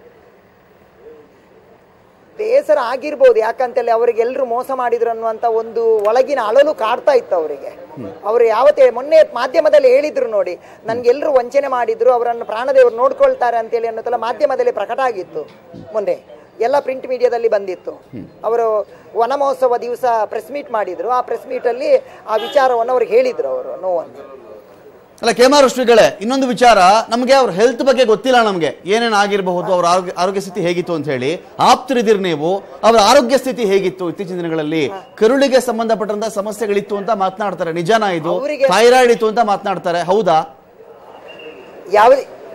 ಬೇಸರ ಆಗಿರ್ಬೋದು ಯಾಕಂತೇಳಿ ಅವರಿಗೆ ಎಲ್ಲರೂ ಮೋಸ ಮಾಡಿದ್ರು ಅನ್ನುವಂತ ಒಂದು ಒಳಗಿನ ಅಳಲು ಕಾಡ್ತಾ ಇತ್ತು ಅವರಿಗೆ ಅವರು ಯಾವತ್ತೇ ಮೊನ್ನೆ ಮಾಧ್ಯಮದಲ್ಲಿ ಹೇಳಿದ್ರು ನೋಡಿ ನನ್ಗೆ ಎಲ್ಲರೂ ವಂಚನೆ ಮಾಡಿದ್ರು ಅವರನ್ನು ಪ್ರಾಣದೇವರು ನೋಡ್ಕೊಳ್ತಾರೆ ಅಂತೇಳಿ ಅನ್ನೋದೆಲ್ಲ ಮಾಧ್ಯಮದಲ್ಲಿ ಪ್ರಕಟ ಆಗಿತ್ತು ಮೊನ್ನೆ ಎಲ್ಲ ಪ್ರಿಂಟ್ ಮೀಡಿಯಾದಲ್ಲಿ ಬಂದಿತ್ತು ಅವರು ವನ ಮಹೋತ್ಸವ ದಿವಸ ಪ್ರೆಸ್ ಮೀಟ್ ಮಾಡಿದ್ರು ಆ ಪ್ರೆಸ್ ಮೀಟ್ ಅಲ್ಲಿ ಆ ವಿಚಾರವನ್ನು ಅವ್ರಿಗೆ ಹೇಳಿದ್ರು ಅವರು ನೋವನ್ನು ಅಲ್ಲ ಕೇಮಾರು ಶ್ರೀಗಳೇ ಇನ್ನೊಂದು ವಿಚಾರ ನಮಗೆ ಅವ್ರ ಹೆಲ್ತ್ ಬಗ್ಗೆ ಗೊತ್ತಿಲ್ಲ ನಮಗೆ ಏನೇನು ಆಗಿರಬಹುದು ಅವ್ರ ಆರೋಗ್ಯ ಆರೋಗ್ಯ ಸ್ಥಿತಿ ಹೇಗಿತ್ತು ಅಂತ ಹೇಳಿ ಆಪ್ತರಿದ್ದೀರಿ ನೀವು ಅವರ ಆರೋಗ್ಯ ಸ್ಥಿತಿ ಹೇಗಿತ್ತು ಇತ್ತೀಚಿನ ದಿನಗಳಲ್ಲಿ ಕರುಳಿಗೆ ಸಂಬಂಧಪಟ್ಟಂತ ಸಮಸ್ಯೆಗಳಿತ್ತು ಅಂತ ಮಾತನಾಡ್ತಾರೆ ನಿಜನಾ ಇದು ಅವ್ರಿಗೆ- ಥೈರಾಯ್ಡ್ ಇತ್ತು ಅಂತ ಮಾತನಾಡ್ತಾರೆ ಹೌದಾ ಯಾವ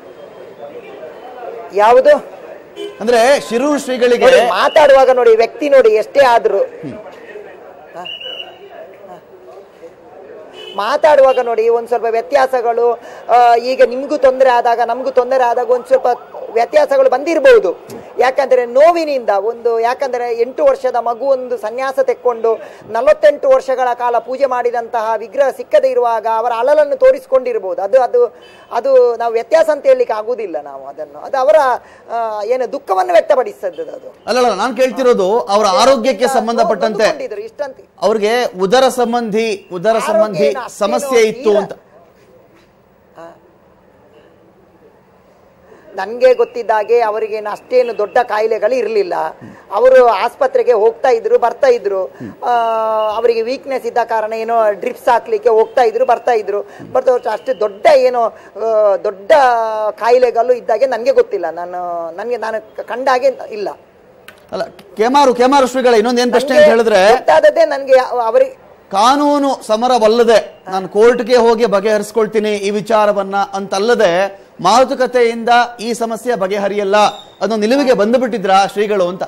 ಯಾವುದು ಅಂದ್ರೆ ಶಿರೂರು ಶ್ರೀಗಳಿಗೆ ನೋಡಿ, ಮಾತಾಡುವಾಗ ನೋಡಿ ವ್ಯಕ್ತಿ ನೋಡಿ ಎಷ್ಟೇ ಆದ್ರೂ ಹ? ಹ. ಮಾತಾಡುವಾಗ ನೋಡಿ ಒಂದ್ ಸ್ವಲ್ಪ ವ್ಯತ್ಯಾಸಗಳು ಆ, ಈಗ ನಿಮ್ಗೂ ತೊಂದರೆ ಆದಾಗ ನಮಗೂ ತೊಂದರೆ ಆದಾಗ ಒಂದ್ ಸ್ವಲ್ಪ ವ್ಯತ್ಯಾಸಗಳು ಬಂದಿರಬಹುದು ಯಾಕಂದ್ರೆ ನೋವಿನಿಂದ ಒಂದು ಯಾಕಂದ್ರೆ ಎಂಟು ವರ್ಷದ ಮಗು ಒಂದು ಸನ್ಯಾಸ ತೆಕ್ಕೊಂಡು ನಲವತ್ತೆಂಟು ವರ್ಷಗಳ ಕಾಲ ಪೂಜೆ ಮಾಡಿದಂತಹ ವಿಗ್ರಹ ಸಿಕ್ಕದೇ ಇರುವಾಗ ಅವರ ಅಳಲನ್ನು ತೋರಿಸಿಕೊಂಡಿರ್ಬೋದು ಅದು ಅದು ಅದು ನಾವು ವ್ಯತ್ಯಾಸ ಅಂತ ಹೇಳಲಿಕ್ಕೆ ಆಗುದಿಲ್ಲ ನಾವು ಅದನ್ನು ಅದು ಅವರ ಆ, ಏನು ದುಃಖವನ್ನು ವ್ಯಕ್ತಪಡಿಸ್ತದ್ದು ಅದು ಅಲ್ಲಲ್ಲ ನಾನು ಕೇಳ್ತಿರೋದು ಅವರ ಆರೋಗ್ಯಕ್ಕೆ ಸಂಬಂಧಪಟ್ಟಂತೆ ನೊಂದುಕೊಂಡಿದ್ರು, ಇಷ್ಟಂತ ಅವ್ರಿಗೆ ಉದರ ಸಂಬಂಧಿ ಉದರ ಸಂಬಂಧಿ ಆರೋಗ್ಯ ಏನು ಅಷ್ಟೇನು ಸಮಸ್ಯೆ ಇತ್ತು ತೀರಾ- ಅಂತ ನನಗೆ ಗೊತ್ತಿದ್ದಾಗೆ ಅವರಿಗೇನು ಅಷ್ಟೇನು ದೊಡ್ಡ ಕಾಯಿಲೆಗಳು ಇರಲಿಲ್ಲ ಅವರು ಆಸ್ಪತ್ರೆಗೆ ಹೋಗ್ತಾ ಇದ್ರು ಬರ್ತಾ ಇದ್ರು ಆ, ಅವರಿಗೆ ವೀಕ್ನೆಸ್ ಇದ್ದ ಕಾರಣ ಏನೋ ಡ್ರಿಪ್ಸ್ ಹಾಕ್ಲಿಕ್ಕೆ ಹೋಗ್ತಾ ಇದ್ರು ಬರ್ತಾ ಇದ್ರು ಬರ್ತಾ ಹೋಗ್ತಾ ಅಷ್ಟು ದೊಡ್ಡ ಏನೋ ಆ, ದೊಡ್ಡ ಕಾಯಿಲೆಗಳು ಇದ್ದಾಗೆ ನನಗೆ ಗೊತ್ತಿಲ್ಲ ನಾನು ನನಗೆ ನಾನು ಕಂಡಾಗೆ ಇಲ್ಲ ಅಲ್ಲ ಕೇಮಾರು ಕೇಮಾರು ಶ್ರೀಗಳ ಇನ್ನೊಂದು ಏನ್ ಪ್ರಶ್ನೆ ಅಂತ ನನ್ಗೆ ಹೇಳಿದ್ರೆ ಗೊತ್ತಾದದ್ದೇ ನನಗೆ ಅವರಿಗೆ ಕಾನೂನು ಸಮರವಲ್ಲದೆ ನಾನು ಕೋರ್ಟ್ಗೆ ಹೋಗಿ ಬಗೆಹರಿಸ್ಕೊಳ್ತೀನಿ ಈ ವಿಚಾರವನ್ನ ಅಂತಲ್ಲದೆ ಮಾತುಕತೆಯಿಂದ ಈ ಸಮಸ್ಯೆ ಬಗೆಹರಿಯಲ್ಲ ಅನ್ನೋ ನಿಲುವಿಗೆ ಬಂದುಬಿಟ್ಟಿದ್ರಾ ಶ್ರೀಗಳು ಅಂತ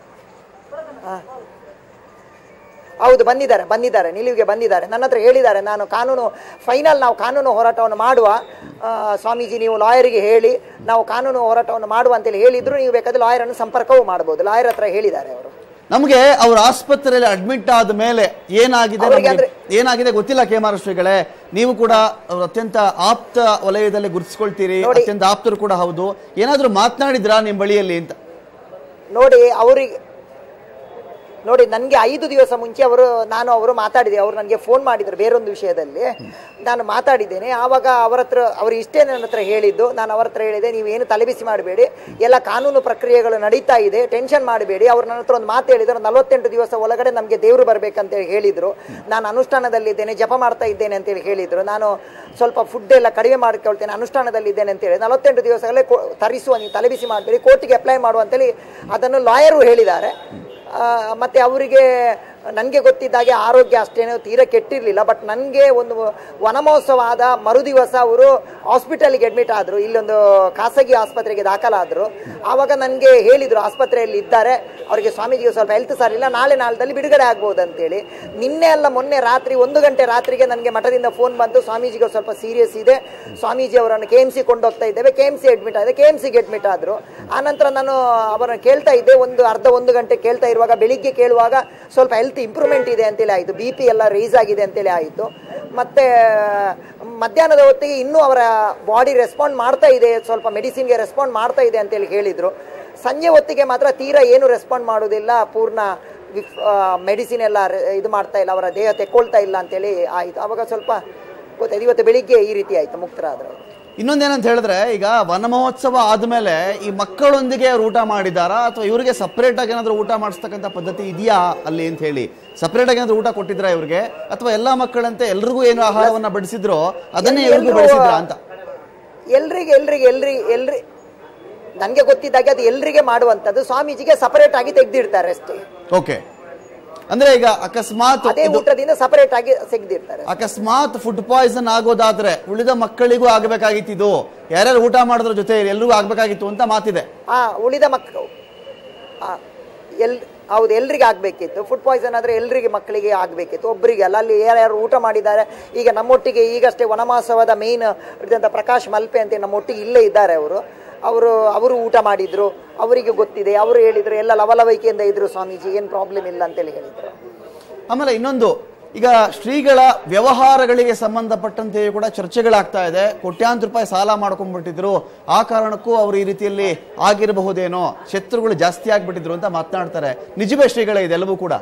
ಹೌದು ಬಂದಿದ್ದಾರೆ ಬಂದಿದ್ದಾರೆ ನಿಲುವಿಗೆ ಬಂದಿದ್ದಾರೆ ನನ್ನ ಹತ್ರ ಹೇಳಿದ್ದಾರೆ ನಾನು ಕಾನೂನು ಫೈನಲ್ ನಾವು ಕಾನೂನು ಹೋರಾಟವನ್ನು ಮಾಡುವ ಆ, ಸ್ವಾಮೀಜಿ ನೀವು ಲಾಯರಿಗೆ ಹೇಳಿ ನಾವು ಕಾನೂನು ಹೋರಾಟವನ್ನು ಮಾಡುವ ಅಂತೇಳಿ ಹೇಳಿದ್ರು ನೀವು ಬೇಕಾದ್ರೆ ಲಾಯರನ್ನು ಸಂಪರ್ಕವೂ ಮಾಡಬಹುದು ಲಾಯರ್ ಹತ್ರ ಹೇಳಿದ್ದಾರೆ ಅವರು ನಮಗೆ ಅವ್ರ ಆಸ್ಪತ್ರೆಯಲ್ಲಿ ಅಡ್ಮಿಟ್ ಆದ ಮೇಲೆ ಏನಾಗಿದೆ ಅವ್ರಿಗೆ ನಮ್ಗೆ ಅಂದ್ರೆ- ಏನಾಗಿದೆ ಗೊತ್ತಿಲ್ಲ ಕೇಮಾರ ಶ್ರೀಗಳೇ ನೀವು ಕೂಡ ಅವ್ರ ಅತ್ಯಂತ ಆಪ್ತ ವಲಯದಲ್ಲಿ ಗುರುತಿಸ್ಕೊಳ್ತೀರಿ ನೋಡಿ. ಅತ್ಯಂತ ಆಪ್ತರು ಕೂಡ ಹೌದು ಏನಾದ್ರೂ ಮಾತನಾಡಿದ್ರಾ ನಿಮ್ ಬಳಿಯಲ್ಲಿ ಅಂತ ನೋಡಿ ಅವರಿಗೆ ನೋಡಿ ನನಗೆ ಐದು ದಿವಸ ಮುಂಚೆ ಅವರು ನಾನು ಅವರು ಮಾತಾಡಿದೆ ಅವರು ನನಗೆ ಫೋನ್ ಮಾಡಿದ್ರು ಬೇರೊಂದು ವಿಷಯದಲ್ಲಿ ನಾನು ಮಾತಾಡಿದ್ದೇನೆ ಆವಾಗ ಅವರ ಹತ್ರ ಅವರು ಇಷ್ಟೇ ನನ್ನ ಹತ್ರ ಹೇಳಿದ್ದು ನಾನು ಅವರ ಹತ್ರ ಹೇಳಿದೆ ನೀವೇನು ತಲೆಬಿಸಿ ಮಾಡಬೇಡಿ ಎಲ್ಲ ಕಾನೂನು ಪ್ರಕ್ರಿಯೆಗಳು ನಡೀತಾ ಇದೆ ಟೆನ್ಷನ್ ಮಾಡಬೇಡಿ ಅವ್ರು ನನ್ನ ಹತ್ರ ಒಂದು ಮಾತು ಹೇಳಿದ್ರು ನಲವತ್ತೆಂಟು ದಿವಸ ಒಳಗಡೆ ನಮಗೆ ದೇವರು ಬರಬೇಕಂತೇಳಿ ಹೇಳಿದ್ರು ನಾನು ಅನುಷ್ಠಾನದಲ್ಲಿದ್ದೇನೆ ಜಪ ಮಾಡ್ತಾ ಇದ್ದೇನೆ ಅಂತೇಳಿ ಹೇಳಿದ್ರು ನಾನು ಸ್ವಲ್ಪ ಫುಡ್ ಎಲ್ಲ ಕಡಿಮೆ ಮಾಡ್ಕೊಳ್ತೇನೆ ಅನುಷ್ಠಾನದಲ್ಲಿದ್ದೇನೆ ಅಂತೇಳಿ ನಲವತ್ತೆಂಟು ದಿವಸಗಳೇ ಕೋ- ತರಿಸುವ ನೀವು ತಲೆಬಿಸಿ ಮಾಡಬೇಡಿ ಕೋರ್ಟಿಗೆ ಅಪ್ಲೈ ಮಾಡುವ ಅಂತೇಳಿ ಅದನ್ನು ಲಾಯರು ಹೇಳಿದ್ದಾರೆ ಆ, ಮತ್ತೆ ಅವರಿಗೆ ನನಗೆ ಗೊತ್ತಿದ್ದಾಗೆ ಆರೋಗ್ಯ ಅಷ್ಟೇನೋ ತೀರಾ ಕೆಟ್ಟಿರಲಿಲ್ಲ ಬಟ್ ನನಗೆ ಒಂದು ವನಮಹೋತ್ಸವ ಆದ ಮರುದಿವಸ ಅವರು ಹಾಸ್ಪಿಟಲ್ಗೆ ಅಡ್ಮಿಟ್ ಆದರು ಇಲ್ಲೊಂದು ಖಾಸಗಿ ಆಸ್ಪತ್ರೆಗೆ ದಾಖಲಾದರು ಆವಾಗ ನನಗೆ ಹೇಳಿದರು ಆಸ್ಪತ್ರೆಯಲ್ಲಿ ಇದ್ದಾರೆ ಅವರಿಗೆ ಸ್ವಾಮೀಜಿಗೆ ಸ್ವಲ್ಪ ಹೆಲ್ತ್ ಸರ್ ಇಲ್ಲ ನಾಳೆ ನಾಳದಲ್ಲಿ ಬಿಡುಗಡೆ ಆಗ್ಬೋದು ಅಂತೇಳಿ ನಿನ್ನೆ ಅಲ್ಲ ಮೊನ್ನೆ ರಾತ್ರಿ ಒಂದು ಗಂಟೆ ರಾತ್ರಿಗೆ ನನಗೆ ಮಠದಿಂದ ಫೋನ್ ಬಂತು ಸ್ವಾಮೀಜಿಗೆ ಸ್ವಲ್ಪ ಸೀರಿಯಸ್ ಇದೆ ಸ್ವಾಮೀಜಿ ಅವರನ್ನು ಕೆ ಎಮ್ ಸಿ ಕೊಂಡೋಗ್ತಾ ಇದ್ದೇವೆ ಕೆ ಎಮ್ ಸಿ ಅಡ್ಮಿಟ್ ಆಗಿದೆ ಕೆ ಎಮ್ ಸಿಗೆ ಅಡ್ಮಿಟ್ ಆದರು ಆನಂತರ ನಾನು ಅವರನ್ನು ಕೇಳ್ತಾ ಇದ್ದೆ ಒಂದು ಅರ್ಧ ಒಂದು ಗಂಟೆ ಕೇಳ್ತಾ ಇರುವಾಗ ಬೆಳಿಗ್ಗೆ ಕೇಳುವಾಗ ಸ್ವಲ್ಪ ಹೆಲ್ತ್ ಇಂಪ್ರೂವ್ಮೆಂಟ್ ಇದೆ ಅಂತೇಳಿ ಆಯಿತು ಬಿ ಪಿ ಎಲ್ಲ ರೈಸ್ ಆಗಿದೆ ಅಂತೇಳಿ ಆಯಿತು ಮತ್ತೆ ಮಧ್ಯಾಹ್ನದ ಹೊತ್ತಿಗೆ ಇನ್ನೂ ಅವರ ಬಾಡಿ ರೆಸ್ಪಾಂಡ್ ಮಾಡ್ತಾ ಇದೆ ಸ್ವಲ್ಪ ಮೆಡಿಸಿನ್ಗೆ ರೆಸ್ಪಾಂಡ್ ಮಾಡ್ತಾ ಇದೆ ಅಂತೇಳಿ ಹೇಳಿದರು ಸಂಜೆ ಹೊತ್ತಿಗೆ ಮಾತ್ರ ತೀರಾ ಏನು ರೆಸ್ಪಾಂಡ್ ಮಾಡೋದಿಲ್ಲ ಪೂರ್ಣ ಮೆಡಿಸಿನ್ ಎಲ್ಲ ರೆ- ಇದು ಮಾಡ್ತಾ ಇಲ್ಲ ಅವರ ದೇಹ ತೆಕ್ಕೊಳ್ತಾ ಇಲ್ಲ ಅಂತೇಳಿ ಆಯಿತು ಅವಾಗ ಸ್ವಲ್ಪ ಗೊತ್ತಾಯ್ತು ಇವತ್ತು ಬೆಳಿಗ್ಗೆ ಈ ರೀತಿ ಆಯಿತು ಮುಕ್ತರಾದರು ಅವರು ಇನ್ನೊಂದೇನಂತ ಹೇಳಿದ್ರೆ ಈಗ ವನ ಮಹೋತ್ಸವ ಆದ್ಮೇಲೆ ಈ ಮಕ್ಕಳೊಂದಿಗೆ ಅವ್ರು ಊಟ ಮಾಡಿದಾರಾ ಅಥವಾ ಇವರಿಗೆ ಸಪರೇಟ್ ಆಗಿ ಏನಾದ್ರು ಊಟ ಮಾಡಿಸ್ತಕ್ಕಂಥ ಪದ್ಧತಿ ಇದೆಯಾ ಅಲ್ಲಿ ಅಂತ ಹೇಳಿ ಸಪರೇಟ್ ಆಗಿ ಏನಾದ್ರು ಊಟ ಕೊಟ್ಟಿದ್ರಾ ಇವ್ರಿಗೆ ಅಥವಾ ಎಲ್ಲಾ ಮಕ್ಕಳಂತೆ ಎಲ್ರಿಗೂ ಏನು ಆಹಾರವನ್ನ ಬಡಿಸಿದ್ರೋ ಅದನ್ನೇ ಇವ್ರಿಗೂ ಎಲ್ರೂ- ಬಡಿಸಿದ್ರಾ ಅಂತ ಎಲ್ರಿಗೆ ಎಲ್ರಿಗೆ ಎಲ್ರಿ ಎಲ್ರಿ ನನಗೆ ಗೊತ್ತಿದ್ದಾಗೆ ಅದು ಎಲ್ರಿಗೆ ಮಾಡುವಂಥದ್ದು ಸ್ವಾಮೀಜಿಗೆ ಸಪರೇಟ್ ಆಗಿ ತೆಗೆದಿಡ್ತಾರೆ ಅಷ್ಟೇ ಓಕೆ ಅಂದ್ರೆ ಈಗ ಅಕಸ್ಮಾತ್ ಅದೇ ಇದು- ಊಟದಿಂದ ಸಪರೇಟ್ ಆಗಿ ತೆಗೆದಿರ್ತಾರೆ ಅಕಸ್ಮಾತ್ ಫುಡ್ ಪಾಯ್ಸನ್ ಆಗೋದಾದ್ರೆ ಉಳಿದ ಮಕ್ಕಳಿಗೂ ಆಗಬೇಕಾಗಿತ್ತು ಇದು ಯಾರ್ಯಾರು ಊಟ ಮಾಡೋದ್ರ ಜೊತೆ ಎಲ್ರಿಗೂ ಆಗ್ಬೇಕಾಗಿತ್ತು ಅಂತ ಮಾತಿದೆ ಆ ಉಳಿದ ಮಕ್ಕಳು ಎಲ್ ಹೌದು ಎಲ್ರಿಗೆ ಆಗಬೇಕಿತ್ತು ಫುಡ್ ಪಾಯ್ಸನ್ ಆದರೆ ಎಲ್ರಿಗೆ ಮಕ್ಕಳಿಗೆ ಆಗಬೇಕಿತ್ತು ಒಬ್ಬರಿಗೆ ಅಲ್ಲ ಅಲ್ಲಿ ಯಾರ್ಯಾರು ಊಟ ಮಾಡಿದ್ದಾರೆ ಈಗ ನಮ್ಮೊಟ್ಟಿಗೆ ಈಗಷ್ಟೇ ವನಮಾಸವದ ಮೇನ್ ಹಿಡಿದಂಥ ಪ್ರಕಾಶ್ ಮಲ್ಪೆ ಅಂತ ನಮ್ಮೊಟ್ಟಿಗೆ ಇಲ್ಲೇ ಇದ್ದಾರೆ ಅವರು ಅವರು ಅವರು ಊಟ ಮಾಡಿದ್ರು ಅವರಿಗೆ ಗೊತ್ತಿದೆ ಅವರು ಹೇಳಿದ್ರು ಎಲ್ಲ ಲವಲವಿಕೆಯಿಂದ ಇದ್ರು ಸ್ವಾಮೀಜಿ ಏನು ಪ್ರಾಬ್ಲಮ್ ಇಲ್ಲ ಅಂತೇಳಿ ಹೇಳಿದ್ರು ಆಮೇಲೆ ಇನ್ನೊಂದು ಈಗ ಶ್ರೀಗಳ ವ್ಯವಹಾರಗಳಿಗೆ ಸಂಬಂಧಪಟ್ಟಂತೆಯೂ ಕೂಡ ಚರ್ಚೆಗಳಾಗ್ತಾ ಇದೆ ಕೋಟ್ಯಾಂತರ ರೂಪಾಯಿ ಸಾಲ ಮಾಡ್ಕೊಂಡ್ಬಿಟ್ಟಿದ್ರು ಆ ಕಾರಣಕ್ಕೂ ಅವರು ಈ ರೀತಿಯಲ್ಲಿ ಆಗಿರಬಹುದೇನೋ ಶತ್ರುಗಳು ಜಾಸ್ತಿ ಆಗ್ಬಿಟ್ಟಿದ್ರು ಅಂತ ಮಾತನಾಡ್ತಾರೆ ನಿಜವೇ ಶ್ರೀಗಳೇ ಇದೆಲ್ಲವೂ ಕೂಡ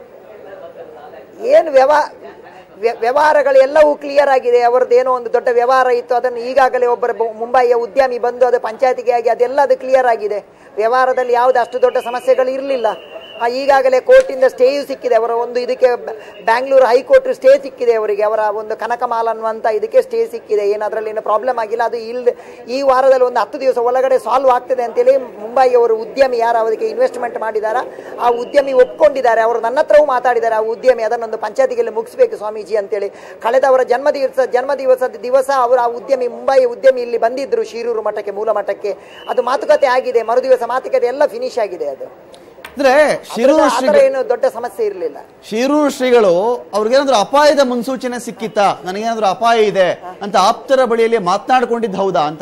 ಏನು ವ್ಯವಹಾರ ವ್ಯವಹಾರಗಳು ಎಲ್ಲವೂ ಕ್ಲಿಯರ್ ಆಗಿದೆ ಅವರದ್ದು ಏನೋ ಒಂದು ದೊಡ್ಡ ವ್ಯವಹಾರ ಇತ್ತು ಅದನ್ನು ಈಗಾಗಲೇ ಒಬ್ಬರ ಬ- ಮುಂಬಯಿಯ ಉದ್ಯಮಿ ಬಂದು ಅದು ಪಂಚಾಯತಿಗೆ ಆಗಿ ಅದೆಲ್ಲ ಅದು ಕ್ಲಿಯರ್ ಆಗಿದೆ ವ್ಯವಹಾರದಲ್ಲಿ ಯಾವುದು ಅಷ್ಟು ದೊಡ್ಡ ಸಮಸ್ಯೆಗಳು ಇರಲಿಲ್ಲ ಈಗಾಗಲೇ ಕೋರ್ಟಿಂದ ಸ್ಟೇಯು ಸಿಕ್ಕಿದೆ ಅವರ ಒಂದು ಇದಕ್ಕೆ ಬ- ಬ್ಯಾಂಗ್ಳೂರು ಹೈಕೋರ್ಟ್ ಸ್ಟೇ ಸಿಕ್ಕಿದೆ ಅವರಿಗೆ ಅವರ ಒಂದು ಕನಕಮಾಲ್ ಅನ್ನುವಂಥ ಇದಕ್ಕೆ ಸ್ಟೇ ಸಿಕ್ಕಿದೆ ಏನು ಅದರಲ್ಲಿ ಏನು ಪ್ರಾಬ್ಲಮ್ ಆಗಿಲ್ಲ ಅದು ಇಲ್ ಈ ವಾರದಲ್ಲಿ ಒಂದು ಹತ್ತು ದಿವಸ ಒಳಗಡೆ ಸಾಲ್ವ್ ಆಗ್ತದೆ ಅಂತೇಳಿ ಮುಂಬೈಯವರು ಉದ್ಯಮಿ ಯಾರು ಅದಕ್ಕೆ ಇನ್ವೆಸ್ಟ್ಮೆಂಟ್ ಮಾಡಿದಾರ ಆ ಉದ್ಯಮಿ ಒಪ್ಕೊಂಡಿದ್ದಾರೆ ಅವರು ನನ್ನ ಹತ್ರವೂ ಮಾತಾಡಿದ್ದಾರೆ ಆ ಉದ್ಯಮಿ ಅದನ್ನೊಂದು ಪಂಚಾಯತಿಗೆಲ್ಲ ಮುಗಿಸ್ಬೇಕು ಸ್ವಾಮೀಜಿ ಅಂತೇಳಿ ಕಳೆದ ಅವರ ಜನ್ಮ ದಿವಸ ಜನ್ಮ ದಿವಸದ ದಿವಸ ಅವರು ಆ ಉದ್ಯಮಿ ಮುಂಬೈ ಉದ್ಯಮಿ ಇಲ್ಲಿ ಬಂದಿದ್ರು ಶಿರೂರು ಮಠಕ್ಕೆ ಮೂಲ ಮಠಕ್ಕೆ ಅದು ಮಾತುಕತೆ ಆಗಿದೆ ಮರುದಿವಸ ಮಾತುಕತೆ ಎಲ್ಲ ಫಿನಿಶ್ ಆಗಿದೆ ಅದು ಅಂದ್ರೆ ಶಿರೂರು ಅದ್ರಲ್ಲಿ ಆ ಶ್ರೀ ಥರ ಏನು ದೊಡ್ಡ ಸಮಸ್ಯೆ ಇರಲಿಲ್ಲ ಶಿರೂರು ಶ್ರೀಗಳು ಅವ್ರಿಗೇನಾದ್ರೂ ಅಪಾಯದ ಮುನ್ಸೂಚನೆ ಸಿಕ್ಕಿತ್ತಾ ನನಗೇನಾದ್ರೂ ಅಪಾಯ ಇದೆ ಅಂತ ಆಪ್ತರ ಬಳಿಯಲ್ಲಿ ಮಾತನಾಡ್ಕೊಂಡಿದ್ದು ಹೌದಾ ಅಂತ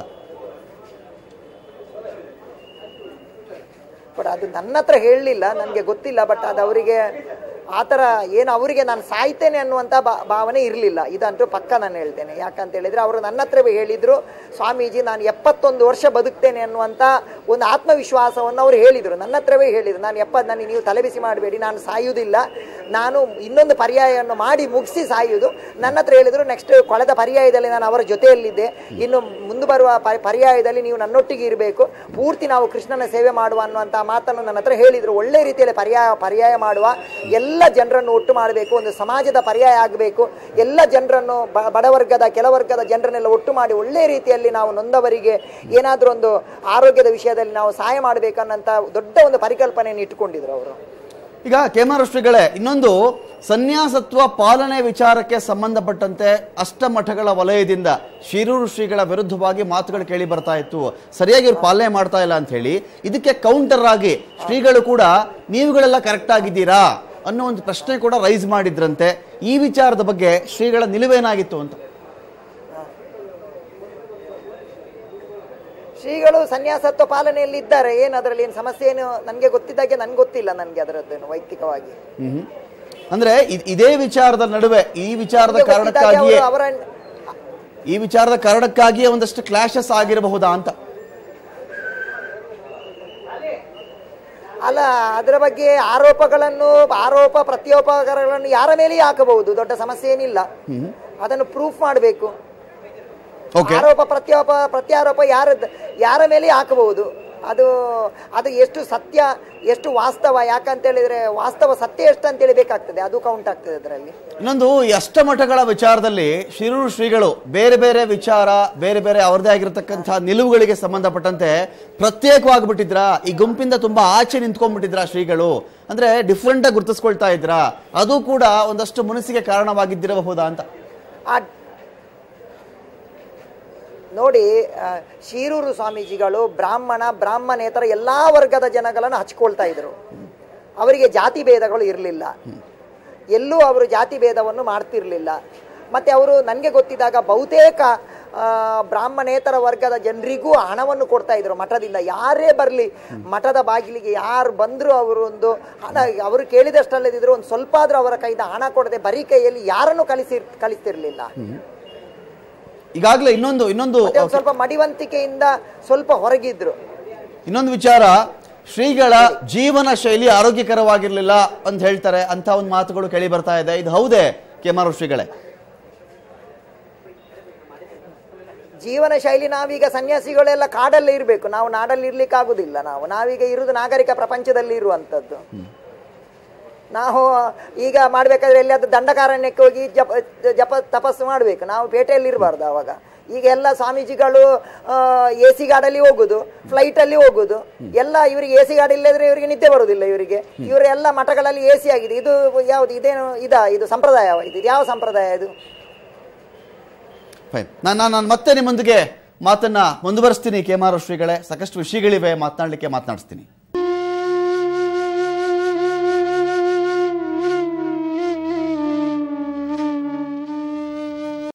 ಬಟ್ ಅದು ನನ್ನ ಹತ್ರ ಹೇಳಲಿಲ್ಲ ನನಗೆ ಗೊತ್ತಿಲ್ಲ ಬಟ್ ಅದು ಅವರಿಗೆ ಆ ಥರ ಏನು ಅವರಿಗೆ ನಾನು ಸಾಯ್ತೇನೆ ಅನ್ನುವಂಥ ಬಾ ಭಾವನೆ ಇರಲಿಲ್ಲ ಇದಂತೂ ಪಕ್ಕ ನಾನು ಹೇಳ್ತೇನೆ ಯಾಕಂತ ಹೇಳಿದ್ರೆ ಅವರು ನನ್ನ ಹತ್ರವೇ ಹೇಳಿದರು ಸ್ವಾಮೀಜಿ ನಾನು ಎಪ್ಪತ್ತೊಂದು ವರ್ಷ ಬದುಕ್ತೇನೆ ಅನ್ನುವಂಥ ಒಂದು ಆತ್ಮವಿಶ್ವಾಸವನ್ನು ಅವರು ಹೇಳಿದರು ನನ್ನ ಹತ್ರವೇ ಹೇಳಿದರು ನಾನು ಎಪ್ಪ ನನಗೆ ನೀವು ತಲೆಬಿಸಿ ಮಾಡಬೇಡಿ ನಾನು ಸಾಯುವುದಿಲ್ಲ ನಾನು ಇನ್ನೊಂದು ಪರ್ಯಾಯವನ್ನು ಮಾಡಿ ಮುಗಿಸಿ ಸಾಯುವುದು ನನ್ನ ಹತ್ರ ಹೇಳಿದರು ನೆಕ್ಸ್ಟ್ ಕಳೆದ ಪರ್ಯಾಯದಲ್ಲಿ ನಾನು ಅವರ ಜೊತೆಯಲ್ಲಿದ್ದೆ ಇನ್ನು ಮುಂದೆ ಬರುವ ಪ- ಪರ್ಯಾಯದಲ್ಲಿ ನೀವು ನನ್ನೊಟ್ಟಿಗೆ ಇರಬೇಕು ಪೂರ್ತಿ ನಾವು ಕೃಷ್ಣನ ಸೇವೆ ಮಾಡುವ ಅನ್ನುವಂಥ ಮಾತನ್ನು ನನ್ನ ಹತ್ರ ಹೇಳಿದರು ಒಳ್ಳೆ ರೀತಿಯಲ್ಲಿ ಪರ್ಯಾಯ ಪರ್ಯಾಯ ಮಾಡುವ ಎಲ್ಲ ಜನರನ್ನು ಒಟ್ಟು ಮಾಡಬೇಕು ಒಂದು ಸಮಾಜದ ಪರ್ಯಾಯ ಆಗಬೇಕು ಎಲ್ಲ ಜನರನ್ನು ಬ- ಬಡವರ್ಗದ ಕೆಲವರ್ಗದ ಜನರನ್ನೆಲ್ಲ ಒಟ್ಟು ಮಾಡಿ ಒಳ್ಳೆ ರೀತಿಯಲ್ಲಿ ನಾವು ನೊಂದವರಿಗೆ ಏನಾದರೂ ಒಂದು ಆರೋಗ್ಯದ ವಿಷಯದಲ್ಲಿ ನಾವು ಸಹಾಯ ಮಾಡಬೇಕನ್ನಂಥ ದೊಡ್ಡ ಒಂದು ಪರಿಕಲ್ಪನೆಯನ್ನು ಇಟ್ಟುಕೊಂಡಿದ್ರು ಅವರು ಈಗ ಕೇಮಾರ ಶ್ರೀಗಳೇ ಇನ್ನೊಂದು ಸನ್ಯಾಸತ್ವ ಪಾಲನೆ ವಿಚಾರಕ್ಕೆ ಸಂಬಂಧಪಟ್ಟಂತೆ ಅಷ್ಟಮಠಗಳ ವಲಯದಿಂದ ಶಿರೂರು ಶ್ರೀಗಳ ವಿರುದ್ಧವಾಗಿ ಮಾತುಗಳು ಕೇಳಿ ಬರ್ತಾ ಇತ್ತು ಸರಿಯಾಗಿ ಇವ್ರು ಪಾಲನೆ ಮಾಡ್ತಾ ಇಲ್ಲ ಅಂತ ಹೇಳಿ ಇದಕ್ಕೆ ಕೌಂಟರ್ ಆಗಿ ಶ್ರೀಗಳು ಕೂಡ ನೀವುಗಳೆಲ್ಲ ಕರೆಕ್ಟ್ ಆಗಿದ್ದೀರಾ ಅನ್ನೋ ಒಂದು ಪ್ರಶ್ನೆ ಕೂಡ ರೈಸ್ ಮಾಡಿದ್ರಂತೆ ಈ ವಿಚಾರದ ಬಗ್ಗೆ ಶ್ರೀಗಳ ನಿಲುವೇನಾಗಿತ್ತು ಅಂತ ಶ್ರೀಗಳು ಸನ್ಯಾಸತ್ವ ಪಾಲನೆಯಲ್ಲಿ ಇದ್ದಾರೆ ಏನು ಅದರಲ್ಲಿ ಏನು ಸಮಸ್ಯೆ ಏನು ನನಗೆ ಗೊತ್ತಿದ್ದಾಗೆ ನನ್ಗೆ ಗೊತ್ತಿಲ್ಲ ನನಗೆ ಅದರದ್ದೇನು ವೈಯಕ್ತಿಕವಾಗಿ ಹ್ಮ್ ಅಂದ್ರೆ ಇದ್- ಇದೇ ವಿಚಾರದ ನಡುವೆ ಈ ವಿಚಾರದ ನನಗೆ ಗೊತ್ತಿದ್ದಾಗೆ ಕಾರಣಕ್ಕಾಗಿಯೇ ಅವರು ಅವರ ಈ ವಿಚಾರದ ಕಾರಣಕ್ಕಾಗಿಯೇ ಒಂದಷ್ಟು ಕ್ಲಾಶಸ್ ಆಗಿರಬಹುದಾ ಅಂತ ಅಲ್ಲ ಅದರ ಬಗ್ಗೆ ಆರೋಪಗಳನ್ನು ಆರೋಪ ಪ್ರತ್ಯೋಪಕರಗಳನ್ನು ಯಾರ ಮೇಲೆಯೂ ಹಾಕಬಹುದು ದೊಡ್ಡ ಸಮಸ್ಯೆ ಏನಿಲ್ಲ ಅದನ್ನು ಪ್ರೂಫ್ ಮಾಡಬೇಕು ಓಕೆ ಆರೋಪ ಪ್ರತ್ಯಾರೋಪ ಪ್ರತ್ಯಾರೋಪ ಯಾರ ಯಾರ ಮೇಲೆ ಹಾಕಬಹುದು ಅದು ಅದು ಎಷ್ಟು ಸತ್ಯ ಎಷ್ಟು ವಾಸ್ತವ ಯಾಕಂತ ಹೇಳಿದ್ರೆ ವಾಸ್ತವ ಸತ್ಯ ಎಷ್ಟು ಅಂತೇಳಿ ಬೇಕಾಗ್ತದೆ ಅದು ಕೌಂಟ್ ಆಗ್ತದೆ ಅದರಲ್ಲಿ ಇನ್ನೊಂದು ಈ ಅಷ್ಟಮಠಗಳ ವಿಚಾರದಲ್ಲಿ ಶಿರೂರು ಶ್ರೀಗಳು ಬೇರೆ ಬೇರೆ ವಿಚಾರ ಬೇರೆ ಬೇರೆ ಅವರದೇ ಆಗಿರತಕ್ಕಂತಹ ನಿಲುವುಗಳಿಗೆ ಸಂಬಂಧಪಟ್ಟಂತೆ ಪ್ರತ್ಯೇಕವಾಗಿಬಿಟ್ಟಿದ್ರ ಈ ಗುಂಪಿಂದ ತುಂಬಾ ಆಚೆ ನಿಂತ್ಕೊಂಡ್ಬಿಟ್ಟಿದ್ರ ಶ್ರೀಗಳು ಅಂದ್ರೆ ಡಿಫ್ರೆಂಟ್ ಆಗಿ ಗುರುತಿಸ್ಕೊಳ್ತಾ ಇದ್ರ ಅದು ಕೂಡ ಒಂದಷ್ಟು ಮನಸ್ಸಿಗೆ ಕಾರಣವಾಗಿದ್ದಿರಬಹುದಾ ಅಂತ ಆ ನೋಡಿ ಆ, ಶೀರೂರು ಸ್ವಾಮೀಜಿಗಳು ಬ್ರಾಹ್ಮಣ ಬ್ರಾಹ್ಮಣೇತರ ಎಲ್ಲಾ ವರ್ಗದ ಜನಗಳನ್ನು ಹಚ್ಕೊಳ್ತಾ ಇದ್ರು ಅವರಿಗೆ ಜಾತಿ ಭೇದಗಳು ಇರಲಿಲ್ಲ ಎಲ್ಲೂ ಅವರು ಜಾತಿ ಭೇದವನ್ನು ಮಾಡ್ತಿರ್ಲಿಲ್ಲ ಮತ್ತೆ ಅವರು ನನಗೆ ಗೊತ್ತಿದ್ದಾಗ ಬಹುತೇಕ ಆ, ಬ್ರಾಹ್ಮಣೇತರ ವರ್ಗದ ಜನರಿಗೂ ಹಣವನ್ನು ಕೊಡ್ತಾ ಇದ್ರು ಮಠದಿಂದ ಯಾರೇ ಬರಲಿ ಮಠದ ಬಾಗಿಲಿಗೆ ಯಾರು ಬಂದರೂ ಅವರು ಒಂದು ಹಣ ಅವರು ಕೇಳಿದಷ್ಟಲ್ಲದಿದ್ರು ಒಂದು ಸ್ವಲ್ಪ ಆದ್ರೂ ಅವರ ಕೈಯಿಂದ ಹಣ ಕೊಡದೆ ಬರೀ ಕೈಯಲ್ಲಿ ಯಾರನ್ನು ಕಲಿಸಿ ಕಲಿಸ್ತಿರ್ಲಿಲ್ಲ ಈಗಾಗಲೇ ಇನ್ನೊಂದು ಇನ್ನೊಂದು ಮತ್ತೆ ಒಂದ್ ಸ್ವಲ್ಪ ಮಡಿವಂತಿಕೆಯಿಂದ ಸ್ವಲ್ಪ ಹೊರಗಿದ್ರು ಇನ್ನೊಂದು ವಿಚಾರ ಶ್ರೀಗಳ ಜೀವನ ಶೈಲಿ ಆರೋಗ್ಯಕರವಾಗಿರ್ಲಿಲ್ಲ ಅಂತ ಹೇಳ್ತಾರೆ ಅಂತ ಒಂದು ಮಾತುಗಳು ಕೇಳಿ ಬರ್ತಾ ಇದೆ ಇದು ಹೌದೇ ಕೆಮಾರು ಶ್ರೀಗಳೇ ಜೀವನ ಶೈಲಿ ನಾವೀಗ ಸನ್ಯಾಸಿಗಳೆಲ್ಲ ಕಾಡಲ್ಲೇ ಇರಬೇಕು ನಾವು ನಾಡಲ್ಲಿ ಇರ್ಲಿಕ್ಕೆ ಆಗುದಿಲ್ಲ ನಾವು ನಾವೀಗ ಇರುವುದು ನಾಗರಿಕ ಪ್ರಪಂಚದಲ್ಲಿ ಇರುವಂತದ್ದು ನಾವು ಈಗ ಮಾಡ್ಬೇಕಾದ್ರೆ ಎಲ್ಲಿಯಾದ್ರೂ ದಂಡಕಾರಣ್ಯಕ್ಕೆ ಹೋಗಿ ಜಪ ಜಪ ತಪಸ್ಸು ಮಾಡಬೇಕು ನಾವು ಪೇಟೆಯಲ್ಲಿ ಇರಬಾರ್ದು ಅವಾಗ ಈಗ ಎಲ್ಲ ಸ್ವಾಮೀಜಿಗಳು ಎ ಸಿ ಗಾಡಲ್ಲಿ ಹೋಗುದು ಫ್ಲೈಟ್ ಅಲ್ಲಿ ಹೋಗುದು ಎಲ್ಲ ಇವರಿಗೆ ಎ ಸಿ ಗಾಡಿ ಇಲ್ಲದ್ರೆ ಇವರಿಗೆ ನಿದ್ದೆ ಬರುದಿಲ್ಲ ಇವರಿಗೆ ಇವರ ಎಲ್ಲ ಮಠಗಳಲ್ಲಿ ಎ ಸಿ ಆಗಿದೆ ಇದು ಯಾವುದು ಇದೇನು ಇದಾ ಇದು ಸಂಪ್ರದಾಯ ಇದು ಯಾವ ಸಂಪ್ರದಾಯ ಇದು ಫೈನ್ ನಾನು ನಾನು ನಾನು ಮತ್ತೆ ನಿಮ್ಮೊಂದಿಗೆ ಮಾತನ್ನ ಮುಂದುವರಿಸ್ತೀನಿ ಕೆ ಮಾರು ಶ್ರೀಗಳೇ ಸಾಕಷ್ಟು ವಿಷಯಗಳಿವೆ ಮಾತನಾಡಲಿಕ್ಕೆ ಮಾತನಾಡಿಸ್ತೀನಿ